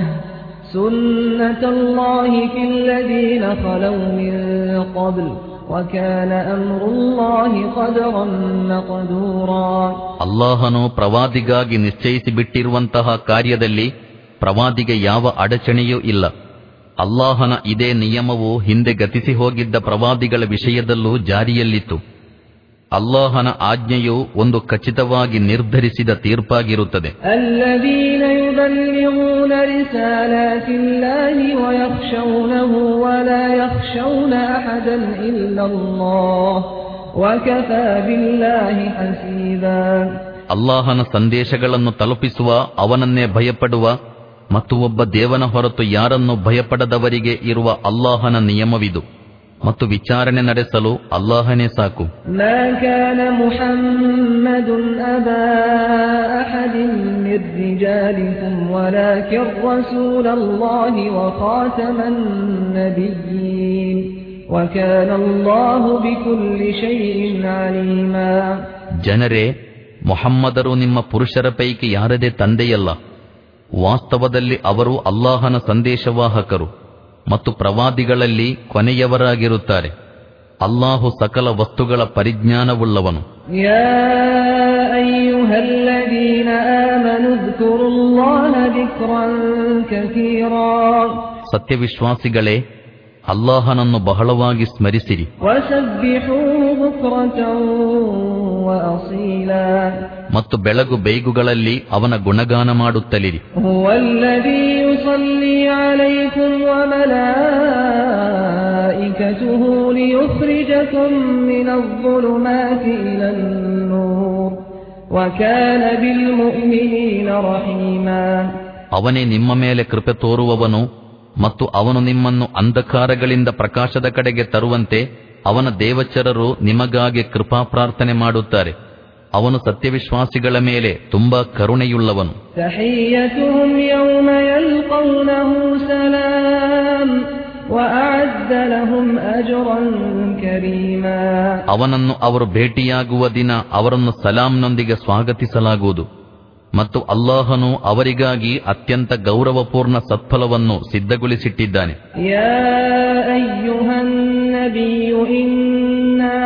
سنة الله في الذين خلوا من قبل وكان أمر الله قدرا مقدورا ಅಲ್ಲಾಹನು ಪ್ರವಾದಿಗಾಗಿ ನಿಶ್ಚಯಿಸಿ ಬಿಟ್ಟಿರುವಂತಹ ಕಾರ್ಯದಲ್ಲಿ ಪ್ರವಾದಿಗೆ ಯಾವ ಅಡಚಣೆಯೂ ಇಲ್ಲ ಅಲ್ಲಾಹನ ಇದೇ ನಿಯಮವು ಹಿಂದೆ ಗತಿಸಿ ಹೋಗಿದ್ದ ಪ್ರವಾದಿಗಳ ವಿಷಯದಲ್ಲೂ ಜಾರಿಯಲ್ಲಿತ್ತು ಅಲ್ಲಾಹನ ಆಜ್ಞೆಯು ಒಂದು ಖಚಿತವಾಗಿ ನಿರ್ಧರಿಸಿದ ತೀರ್ಪಾಗಿರುತ್ತದೆ الذين يبلغون رسالات الله ويخشونه ولا يخشون أحدا إلا الله وكفى بالله حسيبا ಅಲ್ಲಾಹನ ಸಂದೇಶಗಳನ್ನು ತಲುಪಿಸುವ ಅವನನ್ನೇ ಭಯಪಡುವ ಮತ್ತು ಒಬ್ಬ ದೇವನ ಹೊರತು ಯಾರನ್ನು ಭಯಪಡದವರಿಗೆ ಇರುವ ಅಲ್ಲಾಹನ ನಿಯಮವಿದು ಮತ್ತು ವಿಚಾರಣೆ ನಡೆಸಲು ಅಲ್ಲಾಹನೇ ಸಾಕು ما كان محمد أبا أحد من رجالكم ولكن رسول الله وخاتم النبيين وكان الله بكل شيء عليما ಜನರೇ ಮೊಹಮ್ಮದರು ನಿಮ್ಮ ಪುರುಷರ ಪೈಕಿ ಯಾರದೇ ತಂದೆಯಲ್ಲ ವಾಸ್ತವದಲ್ಲಿ ಅವರು ಅಲ್ಲಾಹನ ಸಂದೇಶವಾಹಕರು ಮತ್ತು ಪ್ರವಾದಿಗಳಲ್ಲಿ ಕೊನೆಯವರಾಗಿರುತ್ತಾರೆ ಅಲ್ಲಾಹು ಸಕಲ ವಸ್ತುಗಳ ಪರಿಜ್ಞಾನವುಳ್ಳವನು يا أيها الذين آمنوا اذكروا الله ذكرا كثيرا ಸತ್ಯವಿಶ್ವಾಸಿಗಳೇ ಅಲ್ಲಾಹನನ್ನು ಬಹಳವಾಗಿ ಸ್ಮರಿಸಿರಿ وسبحوه بكرة وأصيلا ಮತ್ತು ಬೆಳಗು ಬೇಗುಗಳಲ್ಲಿ ಅವನ ಗುಣಗಾನ ಮಾಡುತ್ತಲಿರಿ هو الذي يصلي عليكم وملائكته ليخرجكم من الظلمات إلى النور وكان بالمؤمنين رحيما ಅವನೇ ನಿಮ್ಮ ಮೇಲೆ ಕೃಪೆ ತೋರುವವನು ಮತ್ತು ಅವನು ನಿಮ್ಮನ್ನು ಅಂಧಕಾರಗಳಿಂದ ಪ್ರಕಾಶದ ಕಡೆಗೆ ತರುವಂತೆ ಅವನ ದೇವಚರರು ನಿಮಗಾಗಿ ಕೃಪಾ ಪ್ರಾರ್ಥನೆ ಮಾಡುತ್ತಾರೆ ಅವನು ಸತ್ಯವಿಶ್ವಾಸಿಗಳ ಮೇಲೆ ತುಂಬಾ ಕರುಣೆಯುಳ್ಳವನು تحيتهم يوم يلقونه سلام وأعد لهم أجرا كريما ಅವನನ್ನು ಅವರು ಭೇಟಿಯಾಗುವ ದಿನ ಅವರನ್ನು ಸಲಾಂನೊಂದಿಗೆ ಸ್ವಾಗತಿಸಲಾಗುವುದು ಮತ್ತು ಅಲ್ಲಾಹನು ಅವರಿಗಾಗಿ ಅತ್ಯಂತ ಗೌರವಪೂರ್ಣ ಸತ್ಫಲವನ್ನು ಸಿದ್ಧಗೊಳಿಸಿಟ್ಟಿದ್ದಾನೆ يا أيها النبي إنا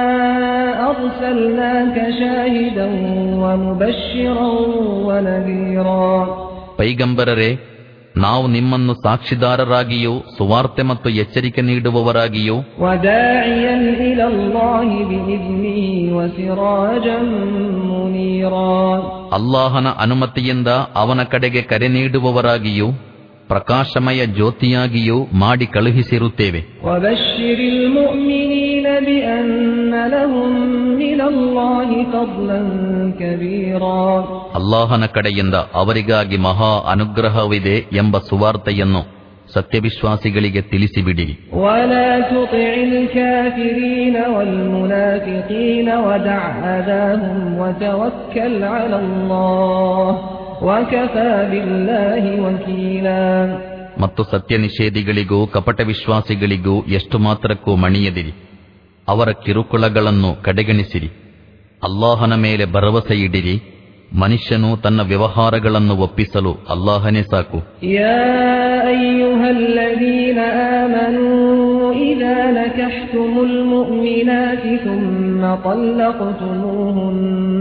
أرسلناك شاهدا ومبشرا ونذيرا ಪೈಗಂಬರರೇ ನಾವು ನಿಮ್ಮನ್ನು ಸಾಕ್ಷಿದಾರರಾಗಿಯೂ ಸುವಾರ್ತೆ ಮತ್ತು ಎಚ್ಚರಿಕೆ ನೀಡುವವರಾಗಿಯೂ وداعيا إلى الله بإذنه وسراجا منيرا ಅಲ್ಲಾಹನ ಅನುಮತಿಯಿಂದ ಅವನ ಕಡೆಗೆ ಕರೆ ನೀಡುವವರಾಗಿಯೂ ಪ್ರಕಾಶಮಯ ಜ್ಯೋತಿಯಾಗಿಯೂ ಮಾಡಿ ಕಳುಹಿಸಿರುತ್ತೇವೆ وبشر المؤمنين بأن لهم من الله فضلا كبيرا ಅಲ್ಲಾಹನ ಕಡೆಯಿಂದ ಅವರಿಗಾಗಿ ಮಹಾ ಅನುಗ್ರಹವಿದೆ ಎಂಬ ಸುವಾರ್ತೆಯನ್ನು ಸತ್ಯವಿಶ್ವಾಸಿಗಳಿಗೆ ತಿಳಿಸಿಬಿಡಿರಿ ولا تطع الكافرين والمنافقين ودع أذاهم وتوكل على الله وكفى بالله وكيلا ಮತ್ತು ಸತ್ಯ ನಿಷೇಧಿಗಳಿಗೂ ಕಪಟ ವಿಶ್ವಾಸಿಗಳಿಗೂ ಎಷ್ಟು ಮಾತ್ರಕ್ಕೂ ಮಣಿಯದಿರಿ ಅವರ ಕಿರುಕುಳಗಳನ್ನು ಕಡೆಗಣಿಸಿರಿ ಅಲ್ಲಾಹನ ಮೇಲೆ ಭರವಸೆ ಇಡಿರಿ ಮನುಷ್ಯನು ತನ್ನ ವ್ಯವಹಾರಗಳನ್ನು ಒಪ್ಪಿಸಲು ಅಲ್ಲಾಹನೇ ಸಾಕು يا أيها الذين آمنوا إذا نكحتم المؤمنات ثم طلقتموهن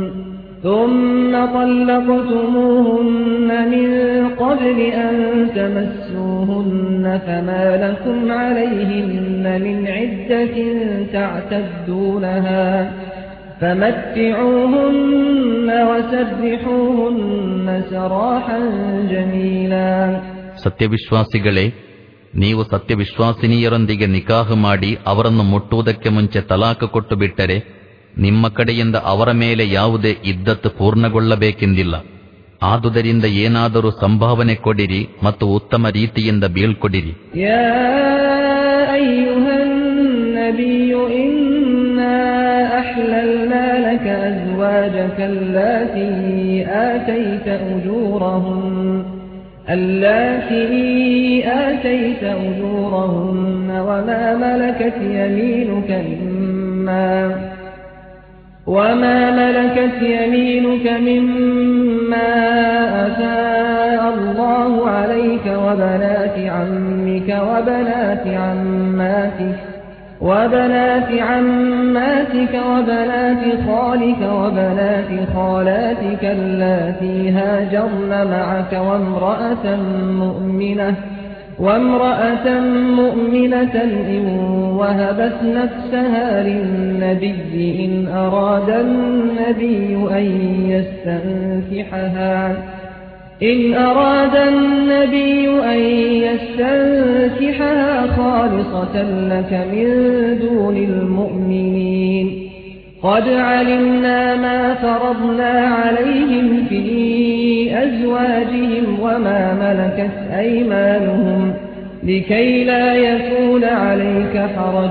ثم طلقتموهن من قبل أن تمسوهن فما لكم عليهن من عدة تعتدونها فمتعوهن وسرحوهن سراحا جميلا ಸತ್ಯವಿಶ್ವಾಸಿಗಳೇ ನೀವು ಸತ್ಯವಿಶ್ವಾಸಿನಿಯರೊಂದಿಗೆ ನಿಕಾಹು ಮಾಡಿ ಅವರನ್ನು ಮುಟ್ಟುವುದಕ್ಕೆ ಮುಂಚೆ ತಲಾಕ ಕೊಟ್ಟು ಬಿಟ್ಟರೆ ನಿಮ್ಮ ಕಡೆಯಿಂದ ಅವರ ಮೇಲೆ ಯಾವುದೇ ಇದ್ದತ್ತು ಪೂರ್ಣಗೊಳ್ಳಬೇಕೆಂದಿಲ್ಲ ಆದುದರಿಂದ ಏನಾದರೂ ಸಂಭಾವನೆ ಕೊಡಿರಿ ಮತ್ತು ಉತ್ತಮ ರೀತಿಯಿಂದ ಬೀಳ್ಕೊಡಿರಿ يا أيها النبي إنا أحللنا لك أزواجك اللاتي آتيت أجورهن اللاتي آتيت أجورهن وما ملكت يمينك مما وما ملكت يمينك مما أفاء الله عليك وبنات عمك وبنات عماتك وبنات عماتك وبنات خالك وبنات خالاتك اللاتي هاجرن معك وامرأة مؤمنة وامرأة مؤمنة إن وهبت نفسها للنبي إن أراد النبي أن يستنكحها إن أراد النبي أن يستنكحها خالصة لك من دون المؤمنين قد علمنا ما فرضنا عليهم في أزواجهم وما ملكت أيمانهم لكي لا يكون عليك حرج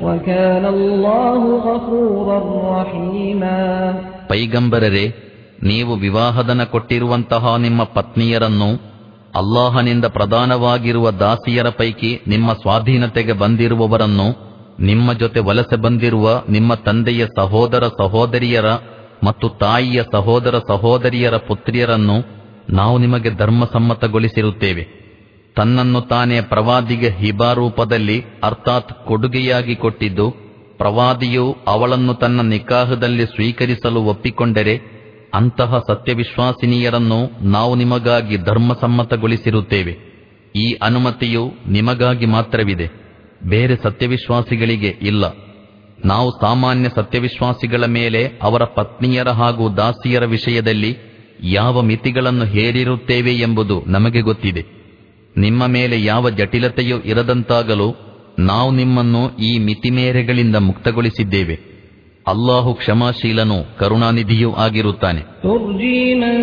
وكان الله غفورا رحيما ಪೈಗಂಬರರೇ ನೀವು ವಿವಾಹದನ ಕೊಟ್ಟಿರುವಂತಹ ನಿಮ್ಮ ಪತ್ನಿಯರನ್ನು ಅಲ್ಲಾಹನಿಂದ ಪ್ರಧಾನವಾಗಿರುವ ದಾಸಿಯರ ಪೈಕಿ ನಿಮ್ಮ ಸ್ವಾಧೀನತೆಗೆ ಬಂದಿರುವವರನ್ನು ನಿಮ್ಮ ಜೊತೆ ವಲಸೆ ಬಂದಿರುವ ನಿಮ್ಮ ತಂದೆಯ ಸಹೋದರ ಸಹೋದರಿಯರ ಮತ್ತು ತಾಯಿಯ ಸಹೋದರ ಸಹೋದರಿಯರ ಪುತ್ರಿಯರನ್ನು ನಾವು ನಿಮಗೆ ಧರ್ಮಸಮ್ಮತಗೊಳಿಸಿರುತ್ತೇವೆ ತನ್ನನ್ನು ತಾನೇ ಪ್ರವಾದಿಗೆ ಹಿಬಾ ರೂಪದಲ್ಲಿ ಅರ್ಥಾತ್ ಕೊಡುಗೆಯಾಗಿ ಕೊಟ್ಟಿದ್ದು ಪ್ರವಾದಿಯು ಅವಳನ್ನು ತನ್ನ ನಿಕಾಹದಲ್ಲಿ ಸ್ವೀಕರಿಸಲು ಒಪ್ಪಿಕೊಂಡರೆ ಅಂತಹ ಸತ್ಯವಿಶ್ವಾಸಿನಿಯರನ್ನು ನಾವು ನಿಮಗಾಗಿ ಧರ್ಮಸಮ್ಮತಗೊಳಿಸಿರುತ್ತೇವೆ ಈ ಅನುಮತಿಯು ನಿಮಗಾಗಿ ಮಾತ್ರವಿದೆ ಬೇರೆ ಸತ್ಯವಿಶ್ವಾಸಿಗಳಿಗೆ ಇಲ್ಲ ನಾವು ಸಾಮಾನ್ಯ ಸತ್ಯವಿಶ್ವಾಸಿಗಳ ಮೇಲೆ ಅವರ ಪತ್ನಿಯರ ಹಾಗೂ ದಾಸಿಯರ ವಿಷಯದಲ್ಲಿ ಯಾವ ಮಿತಿಗಳನ್ನು ಹೇರಿರುತ್ತೇವೆ ಎಂಬುದು ನಮಗೆ ಗೊತ್ತಿದೆ ನಿಮ್ಮ ಮೇಲೆ ಯಾವ ಜಟಿಲತೆಯೂ ಇರದಂತಾಗಲು ನಾವು ನಿಮ್ಮನ್ನು ಈ ಮಿತಿಮೇರೆಗಳಿಂದ ಮುಕ್ತಗೊಳಿಸಿದ್ದೇವೆ ಅಲ್ಲಾಹು ಕ್ಷಮಾಶೀಲನೂ ಕರುಣಾನಿಧಿಯೂ ಆಗಿರುತ್ತಾನೆ ترجي من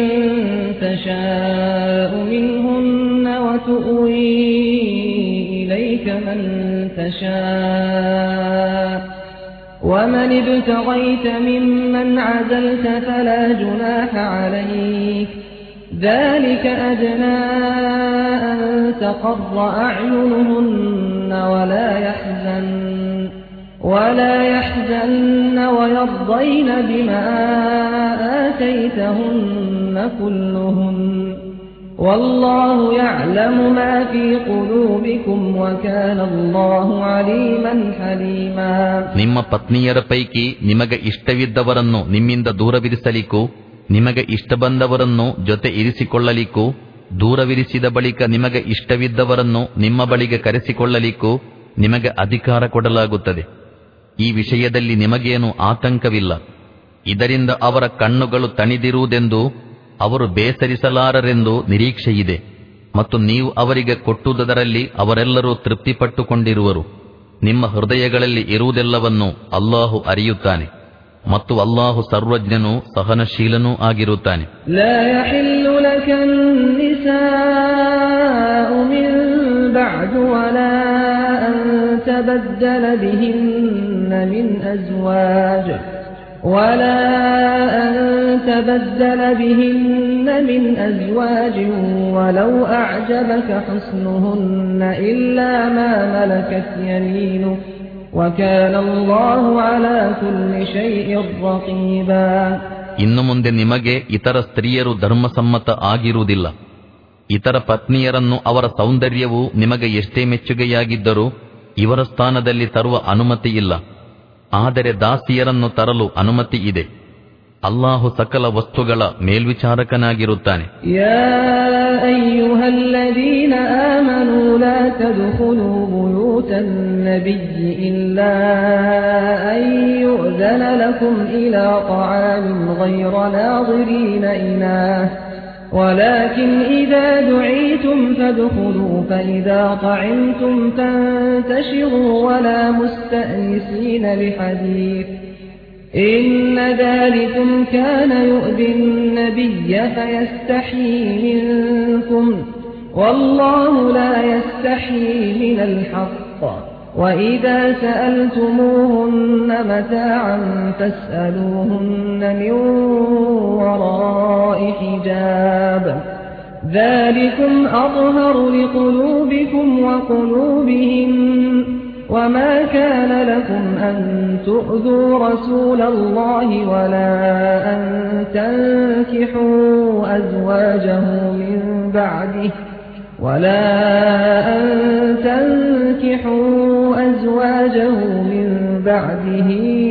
تشاء منهن وتؤوي إليك من تشاء ومن ابتغيت ممن عزلت فلا جناح عليك ذلك أدنى أن تقر أعينهن ولا يحزن ولا يحزن ويرضين بما آتيتهن كلهن والله يعلم ما في قلوبكم وكان الله عليما حليما ನಿಮ್ಮ ಪತ್ನಿಯರ ಪೈಕಿ ನಿಮಗೆ ಇಷ್ಟವಿದ್ದವರನ್ನು ನಿಮ್ಮಿಂದ ದೂರವಿರಿಸಲಿಕ್ಕೂ ನಿಮಗೆ ಇಷ್ಟ ಬಂದವರನ್ನು ಜೊತೆ ಇರಿಸಿಕೊಳ್ಳಲಿಕ್ಕೂ ದೂರವಿರಿಸಿದ ಬಳಿಕ ನಿಮಗೆ ಇಷ್ಟವಿದ್ದವರನ್ನು ನಿಮ್ಮ ಬಳಿಗೆ ಕರೆಸಿಕೊಳ್ಳಲಿಕ್ಕೂ ನಿಮಗೆ ಅಧಿಕಾರ ಕೊಡಲಾಗುತ್ತದೆ ಈ ವಿಷಯದಲ್ಲಿ ನಿಮಗೇನು ಆತಂಕವಿಲ್ಲ ಇದರಿಂದ ಅವರ ಕಣ್ಣುಗಳು ತಣಿದಿರುವುದೆಂದು ಅವರು ಬೇಸರಿಸಲಾರರೆಂದು ನಿರೀಕ್ಷೆಯಿದೆ ಮತ್ತು ನೀವು ಅವರಿಗೆ ಕೊಟ್ಟುದರಲ್ಲಿ ಅವರೆಲ್ಲರೂ ತೃಪ್ತಿಪಟ್ಟುಕೊಂಡಿರುವರು ನಿಮ್ಮ ಹೃದಯಗಳಲ್ಲಿ ಇರುವುದೆಲ್ಲವನ್ನು ಅಲ್ಲಾಹು ಅರಿಯುತ್ತಾನೆ ಮತ್ತು ಅಲ್ಲಾಹು ಸರ್ವಜ್ಞನೂ ಸಹನಶೀಲನೂ ಆಗಿರುತ್ತಾನೆ لا يحل لك النساء من بعد ولا أن تبدل بهن من أزواج ولا أن تبدل بهن من أزواج ولو أعجبك حسنهن إلا ما ملكت يمينك وكان الله على كل شيء رقيبا ಇನ್ನು ಮುಂದೆ ನಿಮಗೆ ಇತರ ಸ್ತ್ರೀಯರು ಧರ್ಮಸಮ್ಮತ ಆಗಿರುವುದಿಲ್ಲ ಇತರ ಪತ್ನಿಯರನ್ನು ಅವರ ಸೌಂದರ್ಯವು ನಿಮಗೆ ಎಷ್ಟೇ ಮೆಚ್ಚುಗೆಯಾಗಿದ್ದರೂ ಇವರ ಸ್ಥಾನದಲ್ಲಿ ತರುವ ಅನುಮತಿ ಇಲ್ಲ ಆದರೆ ದಾಸಿಯರನ್ನು ತರಲು ಅನುಮತಿ ಇದೆ ಅಲ್ಲಾಹು ಸಕಲ ವಸ್ತುಗಳ ಮೇಲ್ವಿಚಾರಕನಾಗಿರುತ್ತಾನೆ يا أيها الذين آمنوا لا تدخلوا بيوت النبي إلا أن يؤذن لكم إلى طعام غير ناظرين إناه ولكن إذا دعيتم فادخلوا فإذا طعمتم فانتشروا ولا مستأنسين لحديث إن ذلكم كان يؤذي النبي فيستحيي منكم والله لا يستحيي من الحق وإذا سألتموهن متاعا فاسألوهن من وراء حجاب ذلكم أظهر لقلوبكم وقلوبهم وما كان لكم أن تؤذوا رسول الله ولا أن تنكحوا أزواجه من بعده ولا أن تنكحوا أزواجه من بعده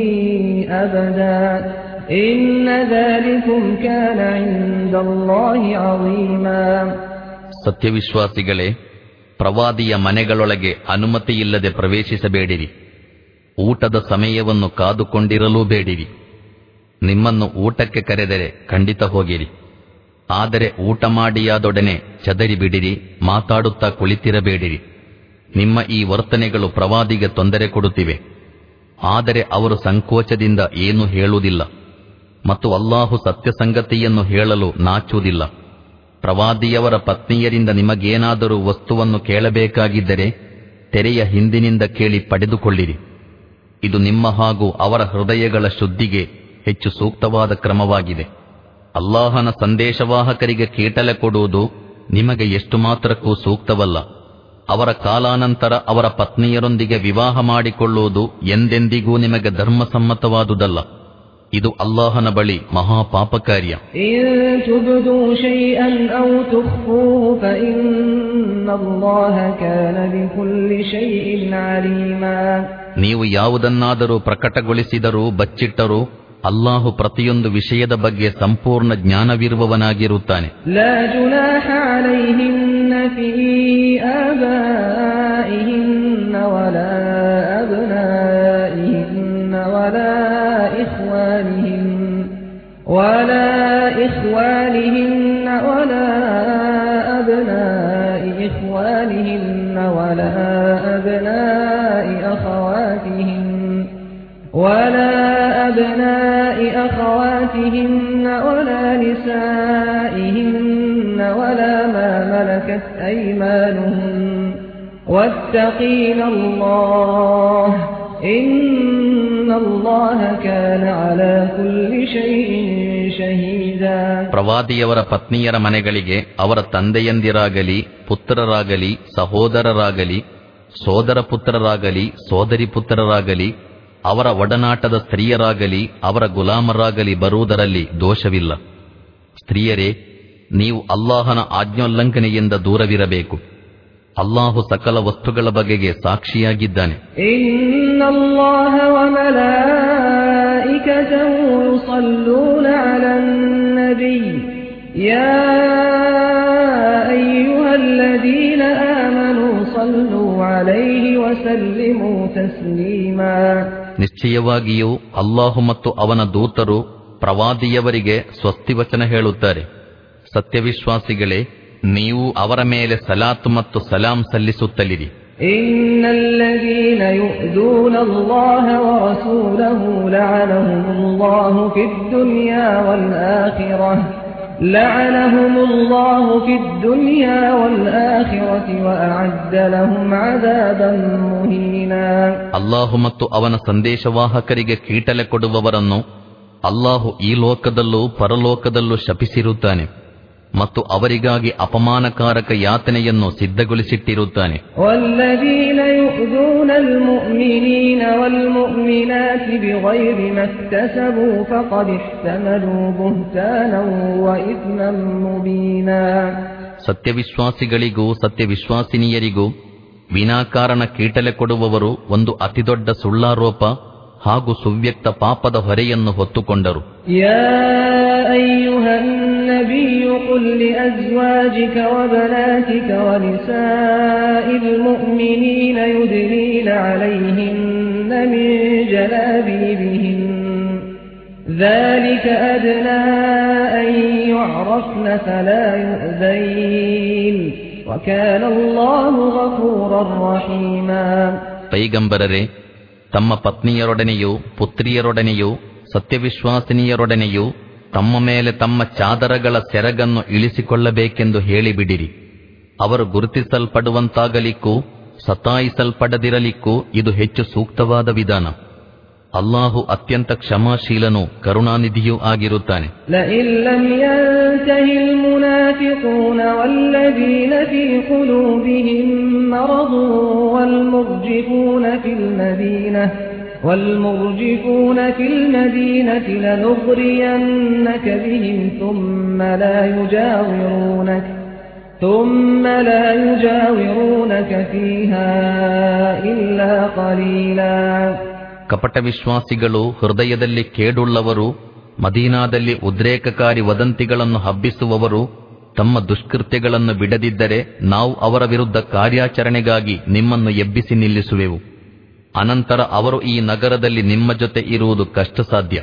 أبدا إن ذلكم كان عند الله عظيما ಸತ್ಯವಿಶ್ವಾಸಿಗಳೇ ಪ್ರವಾದಿಯ ಮನೆಗಳೊಳಗೆ ಅನುಮತಿಯಿಲ್ಲದೆ ಪ್ರವೇಶಿಸಬೇಡಿರಿ ಊಟದ ಸಮಯವನ್ನು ಕಾದುಕೊಂಡಿರಲೂ ಬೇಡಿರಿ ನಿಮ್ಮನ್ನು ಊಟಕ್ಕೆ ಕರೆದರೆ ಖಂಡಿತ ಹೋಗಿರಿ ಆದರೆ ಊಟ ಮಾಡಿಯಾದೊಡನೆ ಚದರಿ ಬಿಡಿರಿ ಮಾತಾಡುತ್ತಾ ಕುಳಿತಿರಬೇಡಿರಿ ನಿಮ್ಮ ಈ ವರ್ತನೆಗಳು ಪ್ರವಾದಿಗೆ ತೊಂದರೆ ಕೊಡುತ್ತಿವೆ ಆದರೆ ಅವರು ಸಂಕೋಚದಿಂದ ಏನೂ ಹೇಳುವುದಿಲ್ಲ ಮತ್ತು ಅಲ್ಲಾಹು ಸತ್ಯಸಂಗತಿಯನ್ನು ಹೇಳಲು ನಾಚುವುದಿಲ್ಲ ಪ್ರವಾದಿಯವರ ಪತ್ನಿಯರಿಂದ ನಿಮಗೇನಾದರೂ ವಸ್ತುವನ್ನು ಕೇಳಬೇಕಾಗಿದ್ದರೆ ತೆರೆಯ ಹಿಂದಿನಿಂದ ಕೇಳಿ ಪಡೆದುಕೊಳ್ಳಿರಿ ಇದು ನಿಮ್ಮ ಹಾಗೂ ಅವರ ಹೃದಯಗಳ ಶುದ್ಧಿಗೆ ಹೆಚ್ಚು ಸೂಕ್ತವಾದ ಕ್ರಮವಾಗಿದೆ ಅಲ್ಲಾಹನ ಸಂದೇಶವಾಹಕರಿಗೆ ಕೀಟಲೆ ಕೊಡುವುದು ನಿಮಗೆ ಎಷ್ಟು ಮಾತ್ರಕ್ಕೂ ಸೂಕ್ತವಲ್ಲ ಅವರ ಕಾಲಾನಂತರ ಅವರ ಪತ್ನಿಯರೊಂದಿಗೆ ವಿವಾಹ ಮಾಡಿಕೊಳ್ಳುವುದು ಎಂದೆಂದಿಗೂ ನಿಮಗೆ ಧರ್ಮಸಮ್ಮತವಾದುದಲ್ಲ ಇದು ಅಲ್ಲಾಹನ ಬಳಿ ಮಹಾಪಾಪಕಾರ್ಯ إن تبدوا شيئا أو تخفوه فإن الله كان بكل شيء عليما ನೀವು ಯಾವುದನ್ನಾದರೂ ಪ್ರಕಟಗೊಳಿಸಿದರೂ ಬಚ್ಚಿಟ್ಟರೂ ಅಲ್ಲಾಹು ಪ್ರತಿಯೊಂದು ವಿಷಯದ ಬಗ್ಗೆ ಸಂಪೂರ್ಣ ಜ್ಞಾನವಿರುವವನಾಗಿರುತ್ತಾನೆ لا جناح عليهن في آبائهن ولا أبنائهن ولا إخوانهن ولا إخوانهن ولا أبناء إخوانهن ولا أبناء أخواتهن ولا أبناء أخواتهن ولا نسائهن ولا ما ملكت أيمانهن واتقين الله إن الله كان على كل شيء شهيدا ಪ್ರವಾದಿಯವರ ಪತ್ನಿಯರ ಮನೆಗಳಿಗೆ ಅವರ ತಂದೆಯಂದಿರಾಗಲಿ ಪುತ್ರರಾಗಲಿ ಸಹೋದರರಾಗಲಿ ಸೋದರ ಪುತ್ರರಾಗಲಿ ಸೋದರಿ ಪುತ್ರರಾಗಲಿ ಅವರ ಒಡನಾಟದ ಸ್ತ್ರೀಯರಾಗಲಿ ಅವರ ಗುಲಾಮರಾಗಲಿ ಬರುವುದರಲ್ಲಿ ದೋಷವಿಲ್ಲ ಸ್ತ್ರೀಯರೇ ನೀವು ಅಲ್ಲಾಹನ ಆಜ್ಞೋಲ್ಲಂಘನೆಯಿಂದ ದೂರವಿರಬೇಕು ಅಲ್ಲಾಹು ಸಕಲ ವಸ್ತುಗಳ ಬಗೆಗೆ ಸಾಕ್ಷಿಯಾಗಿದ್ದಾನೆ إن الله وملائكته يصلون على النبي يا أيها الذين آمنوا صلوا عليه وسلموا تسليما ನಿಶ್ಚಯವಾಗಿಯೂ ಅಲ್ಲಾಹು ಮತ್ತು ಅವನ ದೂತರು ಪ್ರವಾದಿಯವರಿಗೆ ಸ್ವಸ್ತಿವಚನ ಹೇಳುತ್ತಾರೆ ಸತ್ಯವಿಶ್ವಾಸಿಗಳೇ ನೀವು ಅವರ ಮೇಲೆ ಸಲಾತ್ ಮತ್ತು ಸಲಾಂ ಸಲ್ಲಿಸುತ್ತಲಿರಿ إن الذين يؤذون الله ورسوله لعنهم الله في الدنيا والآخرة لعنهم الله في الدنيا والآخرة وأعد لهم عذابا مهينا ಅಲ್ಲಾಹು ಮತ್ತು ಅವನ ಸಂದೇಶವಾಹಕರಿಗೆ ಕೀಟಲೆ ಕೊಡುವವರನ್ನು ಅಲ್ಲಾಹು ಈ ಲೋಕದಲ್ಲೂ ಪರಲೋಕದಲ್ಲೂ ಶಪಿಸಿರುತ್ತಾನೆ ಮತ್ತು ಅವರಿಗಾಗಿ ಅಪಮಾನಕಾರಕ ಯಾತನೆಯನ್ನು ಸಿದ್ಧಗೊಳಿಸಿಟ್ಟಿರುತ್ತಾನೆ والذين يؤذون المؤمنين والمؤمنات بغير ما اكتسبوا فقد احتملوا بهتانا وإثما مبينا ಸತ್ಯವಿಶ್ವಾಸಿಗಳಿಗೂ ಸತ್ಯವಿಶ್ವಾಸಿನಿಯರಿಗೂ ವಿನಾಕಾರಣ ಕೀಟಲೆ ಕೊಡುವವರು ಒಂದು ಅತಿದೊಡ್ಡ ಸುಳ್ಳಾರೋಪ ಹಾಗೂ ಸುವ್ಯಕ್ತ ಪಾಪದ ಹೊರೆಯನ್ನು ಹೊತ್ತುಕೊಂಡರು يا أيها النبي قل لأزواجك وبناتك ونساء المؤمنين يدنين عليهن من جلابيبهن ذلك أدنى أن يعرفن فلا يؤذين وكان الله غفورا رحيما ಪೈಗಂಬರರೆ ತಮ್ಮ ಪತ್ನಿಯರೊಡನೆಯೂ ಪುತ್ರಿಯರೊಡನೆಯೂ ಸತ್ಯವಿಶ್ವಾಸಿನಿಯರೊಡನೆಯೂ ತಮ್ಮ ಮೇಲೆ ತಮ್ಮ ಚಾದರಗಳ ಸೆರಗನ್ನು ಇಳಿಸಿಕೊಳ್ಳಬೇಕೆಂದು ಹೇಳಿಬಿಡಿರಿ ಅವರು ಗುರುತಿಸಲ್ಪಡುವಂತಾಗಲಿಕ್ಕೂ ಸತಾಯಿಸಲ್ಪಡದಿರಲಿಕ್ಕೂ ಇದು ಹೆಚ್ಚು ಸೂಕ್ತವಾದ ವಿಧಾನ ಅಲ್ಲಾಹು ಅತ್ಯಂತ ಕ್ಷಮಾಶೀಲನೂ ಕರುಣಾನಿಧಿಯೂ ಆಗಿರುತ್ತಾನೆ لئن لم ينته المنافقون والذين في قلوبهم مرض والمرجفون في المدينة والمرجفون في المدينة لنغرينك بهم ثم لا يجاورونك ثم لا يجاورونك فيها إلا قليلا ಕಪಟ ವಿಶ್ವಾಸಿಗಳು ಹೃದಯದಲ್ಲಿ ಕೇಡುಳ್ಳವರು ಮದೀನಾದಲ್ಲಿ ಉದ್ರೇಕಕಾರಿ ವದಂತಿಗಳನ್ನು ಹಬ್ಬಿಸುವವರು ತಮ್ಮ ದುಷ್ಕೃತ್ಯಗಳನ್ನು ಬಿಡದಿದ್ದರೆ ನಾವು ಅವರ ವಿರುದ್ಧ ಕಾರ್ಯಾಚರಣೆಗಾಗಿ ನಿಮ್ಮನ್ನು ಎಬ್ಬಿಸಿ ನಿಲ್ಲಿಸುವೆವು ಅನಂತರ ಅವರು ಈ ನಗರದಲ್ಲಿ ನಿಮ್ಮ ಜೊತೆ ಇರುವುದು ಕಷ್ಟ ಸಾಧ್ಯ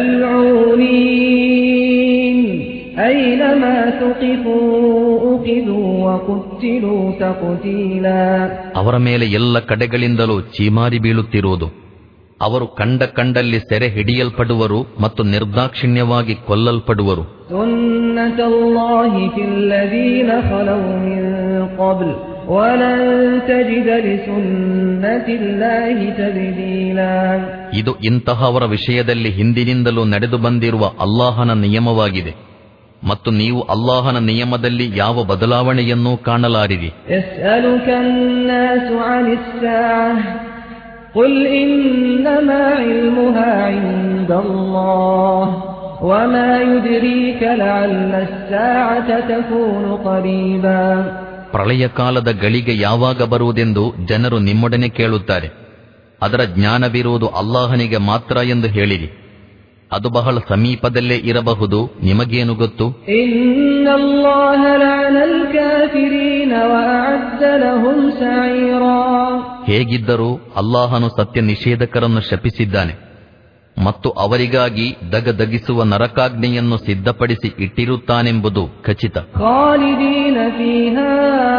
ملعونين أينما ثقفوا أخذوا وقتلوا تقتيلا ಅವರ ಮೇಲೆ ಎಲ್ಲ ಕಡೆಗಳಿಂದಲೂ ಚೀಮಾರಿ ಬೀಳುತ್ತಿರುವುದು ಅವರು ಕಂಡ ಕಂಡಲ್ಲಿ ಸೆರೆ ಹಿಡಿಯಲ್ಪಡುವರು ಮತ್ತು ನಿರ್ದಾಕ್ಷಿಣ್ಯವಾಗಿ ಕೊಲ್ಲಲ್ಪಡುವರು سنة الله في الذين خلوا من قبل ولن تجد لسنة الله تبديلا ಇದು ಇಂತಹವರ ವಿಷಯದಲ್ಲಿ ಹಿಂದಿನಿಂದಲೂ ನಡೆದು ಬಂದಿರುವ ಅಲ್ಲಾಹನ ನಿಯಮವಾಗಿದೆ ಮತ್ತು ನೀವು ಅಲ್ಲಾಹನ ನಿಯಮದಲ್ಲಿ ಯಾವ ಬದಲಾವಣೆಯನ್ನೂ ಕಾಣಲಾರಿರಿ يسألك الناس عن الساعة قل إنما علمها عند الله وما يدريك لعل الساعة تكون قريبا ಪ್ರಳಯ ಕಾಲದ ಗಳಿಗೆ ಯಾವಾಗ ಬರುವುದೆಂದು ಜನರು ನಿಮ್ಮೊಡನೆ ಕೇಳುತ್ತಾರೆ ಅದರ ಜ್ಞಾನವಿರುವುದು ಅಲ್ಲಾಹನಿಗೆ ಮಾತ್ರ ಎಂದು ಹೇಳಿರಿ ಅದು ಬಹಳ ಸಮೀಪದಲ್ಲೇ ಇರಬಹುದು ನಿಮಗೇನು ಗೊತ್ತು إن الله لعن الكافرين وأعد لهم سعيرا ಹೇಗಿದ್ದರೂ ಅಲ್ಲಾಹನು ಸತ್ಯ ನಿಷೇಧಕರನ್ನು ಶಪಿಸಿದ್ದಾನೆ ಮತ್ತು ಅವರಿಗಾಗಿ ದಗದಗಿಸುವ ನರಕಾಗ್ನಿಯನ್ನು ಸಿದ್ಧಪಡಿಸಿ ಇಟ್ಟಿರುತ್ತಾನೆಂಬುದು ಖಚಿತ خالدين فيها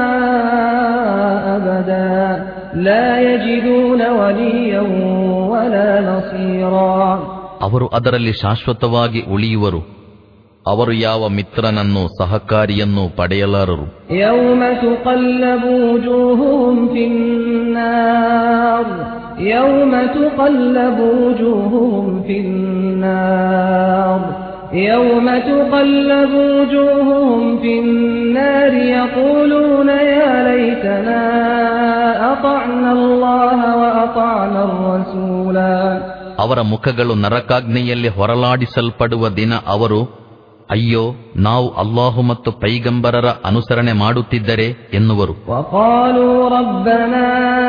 أبدا لا يجدون وليا ولا نصيرا ಅವರು ಅದರಲ್ಲಿ ಶಾಶ್ವತವಾಗಿ ಉಳಿಯುವರು ಅವರು ಯಾವ ಮಿತ್ರನನ್ನು ಸಹಕಾರಿಯನ್ನು ಪಡೆಯಲಾರರು يوم تقلب وجوههم في النار يوم تقلب وجوههم في النار يوم تقلب وجوههم في النار يقولون يا ليتنا أطعنا الله وأطعنا الرسولا ಅವರ ಮುಖಗಳು ನರಕಾಗ್ನಿಯಲ್ಲಿ ಹೊರಲಾಡಿಸಲ್ಪಡುವ ದಿನ ಅವರು ಅಯ್ಯೋ ನಾವು ಅಲ್ಲಾಹು ಮತ್ತು ಪೈಗಂಬರರ ಅನುಸರಣೆ ಮಾಡುತ್ತಿದ್ದರೆ ಎನ್ನುವರು وقالوا ربنا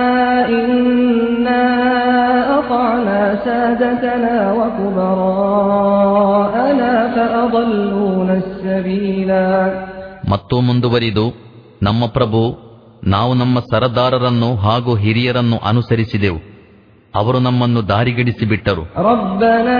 إنا أطعنا سادتنا وكبراءنا فأضلونا السبيلا ಮತ್ತು ಮುಂದುವರಿದು ನಮ್ಮ ಪ್ರಭು ನಾವು ನಮ್ಮ ಸರದಾರರನ್ನು ಹಾಗೂ ಹಿರಿಯರನ್ನು ಅನುಸರಿಸಿದೆವು ಅವರು ನಮ್ಮನ್ನು ದಾರಿಗಿಡಿಸಿ ಬಿಟ್ಟರು ربنا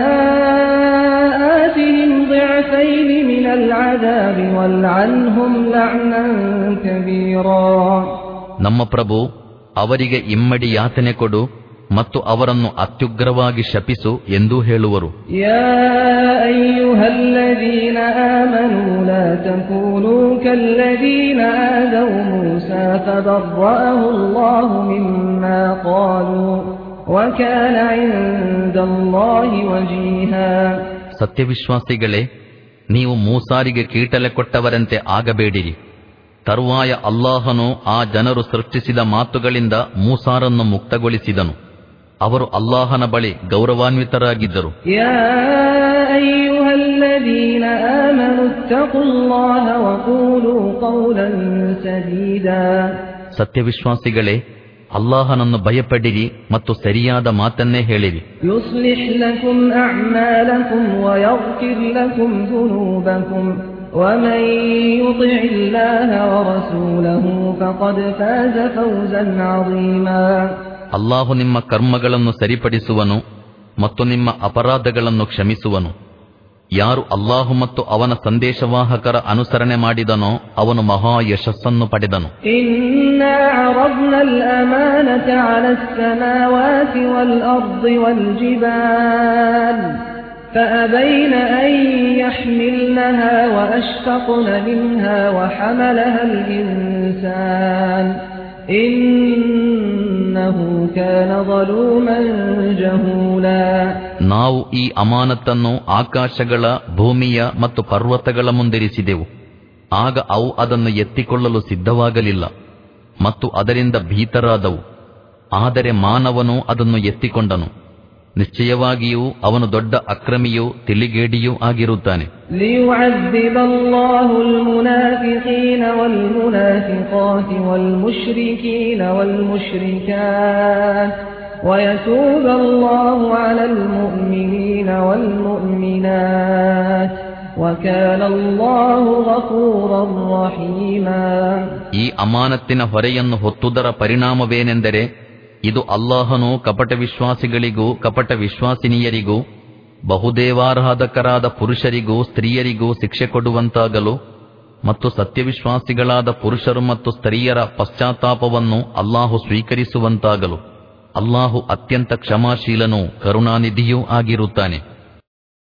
آتهم ضعفين من العذاب والعنهم لعنا كبيرا ನಮ್ಮ ಪ್ರಭು ಅವರಿಗೆ ಇಮ್ಮಡಿ ಯಾತನೆ ಕೊಡು ಮತ್ತು ಅವರನ್ನು ಅತ್ಯುಗ್ರವಾಗಿ ಶಪಿಸು ಎಂದೂ ಹೇಳುವರು يا أيها الذين آمنوا لا تكونوا كالذين آذوا موسى فبرأه الله مما قالوا وكان عند الله وجيها ಸತ್ಯವಿಶ್ವಾಸಿಗಳೇ ನೀವು ಮೂಸಾರಿಗೆ ಕೀಟಲೆ ಕೊಟ್ಟವರಂತೆ ಆಗಬೇಡಿರಿ ತರುವಾಯ ಅಲ್ಲಾಹನು ಆ ಜನರು ಸೃಷ್ಟಿಸಿದ ಮಾತುಗಳಿಂದ ಮೂಸಾರನ್ನು ಮುಕ್ತಗೊಳಿಸಿದನು ಅವರು ಅಲ್ಲಾಹನ ಬಳಿ ಗೌರವಾನ್ವಿತರಾಗಿದ್ದರು يا أيها الذين آمنوا اتقوا الله وقولوا قولا سديدا ಸತ್ಯವಿಶ್ವಾಸಿಗಳೇ ಅಲ್ಲಾಹನನ್ನು ಭಯಪಡಿರಿ ಮತ್ತು ಸರಿಯಾದ ಮಾತನ್ನೇ ಹೇಳಿರಿ يصلح لكم أعمالكم ويغفر لكم ذنوبكم ومن يطع الله ورسوله فقد فاز فوزا عظيما ಅಲ್ಲಾಹು ನಿಮ್ಮ ಕರ್ಮಗಳನ್ನು ಸರಿಪಡಿಸುವನು ಮತ್ತು ನಿಮ್ಮ ಅಪರಾಧಗಳನ್ನು ಕ್ಷಮಿಸುವನು ಯಾರು ಅಲ್ಲಾಹು ಮತ್ತು ಅವನ ಸಂದೇಶವಾಹಕರ ಅನುಸರಣೆ ಮಾಡಿದನೋ ಅವನು ಮಹಾ ಯಶಸ್ಸನ್ನು ಪಡೆದನು إنا عرضنا الأمانة على السماوات والأرض والجبال فأبين أن يحملنها وأشفقن منها وحملها الإنسان إنه كان ظلوما جهولا ನಾವು ಈ ಅಮಾನತನ್ನು ಆಕಾಶಗಳ ಭೂಮಿಯ ಮತ್ತು ಪರ್ವತಗಳ ಮುಂದಿರಿಸಿದೆವು ಆಗ ಅವು ಅದನ್ನು ಎತ್ತಿಕೊಳ್ಳಲು ಸಿದ್ಧವಾಗಲಿಲ್ಲ ಮತ್ತು ಅದರಿಂದ ಭೀತರಾದವು ಆದರೆ ಮಾನವನು ಅದನ್ನು ಎತ್ತಿಕೊಂಡನು ನಿಶ್ಚಯವಾಗಿಯೂ ಅವನು ದೊಡ್ಡ ಅಕ್ರಮಿಯೂ ತಿಳಿಗೇಡಿಯೂ ಆಗಿರುತ್ತಾನೆ ليعذب الله المنافقين والمنافقات والمشركين والمشركات ويتوب الله على المؤمنين والمؤمنات وكان الله غفورا رحيما ಈ ಅಮಾನತ್ತಿನ ಹೊರೆಯನ್ನು ಹೊತ್ತುದರ ಪರಿಣಾಮವೇನೆಂದರೆ ಇದು ಅಲ್ಲಾಹನು ಕಪಟ ವಿಶ್ವಾಸಿಗಳಿಗೂ ಕಪಟ ವಿಶ್ವಾಸಿನಿಯರಿಗೂ ಬಹುದೇವಾರಾಧಕರಾದ ಪುರುಷರಿಗೂ ಸ್ತ್ರೀಯರಿಗೂ ಶಿಕ್ಷೆ ಕೊಡುವಂತಾಗಲು ಮತ್ತು ಸತ್ಯವಿಶ್ವಾಸಿಗಳಾದ ಪುರುಷರು ಮತ್ತು ಸ್ತ್ರೀಯರ ಪಶ್ಚಾತ್ತಾಪವನ್ನು ಅಲ್ಲಾಹು ಸ್ವೀಕರಿಸುವಂತಾಗಲು ಅಲ್ಲಾಹು ಅತ್ಯಂತ ಕ್ಷಮಾಶೀಲನೂ ಕರುಣಾನಿಧಿಯೂ ಆಗಿರುತ್ತಾನೆ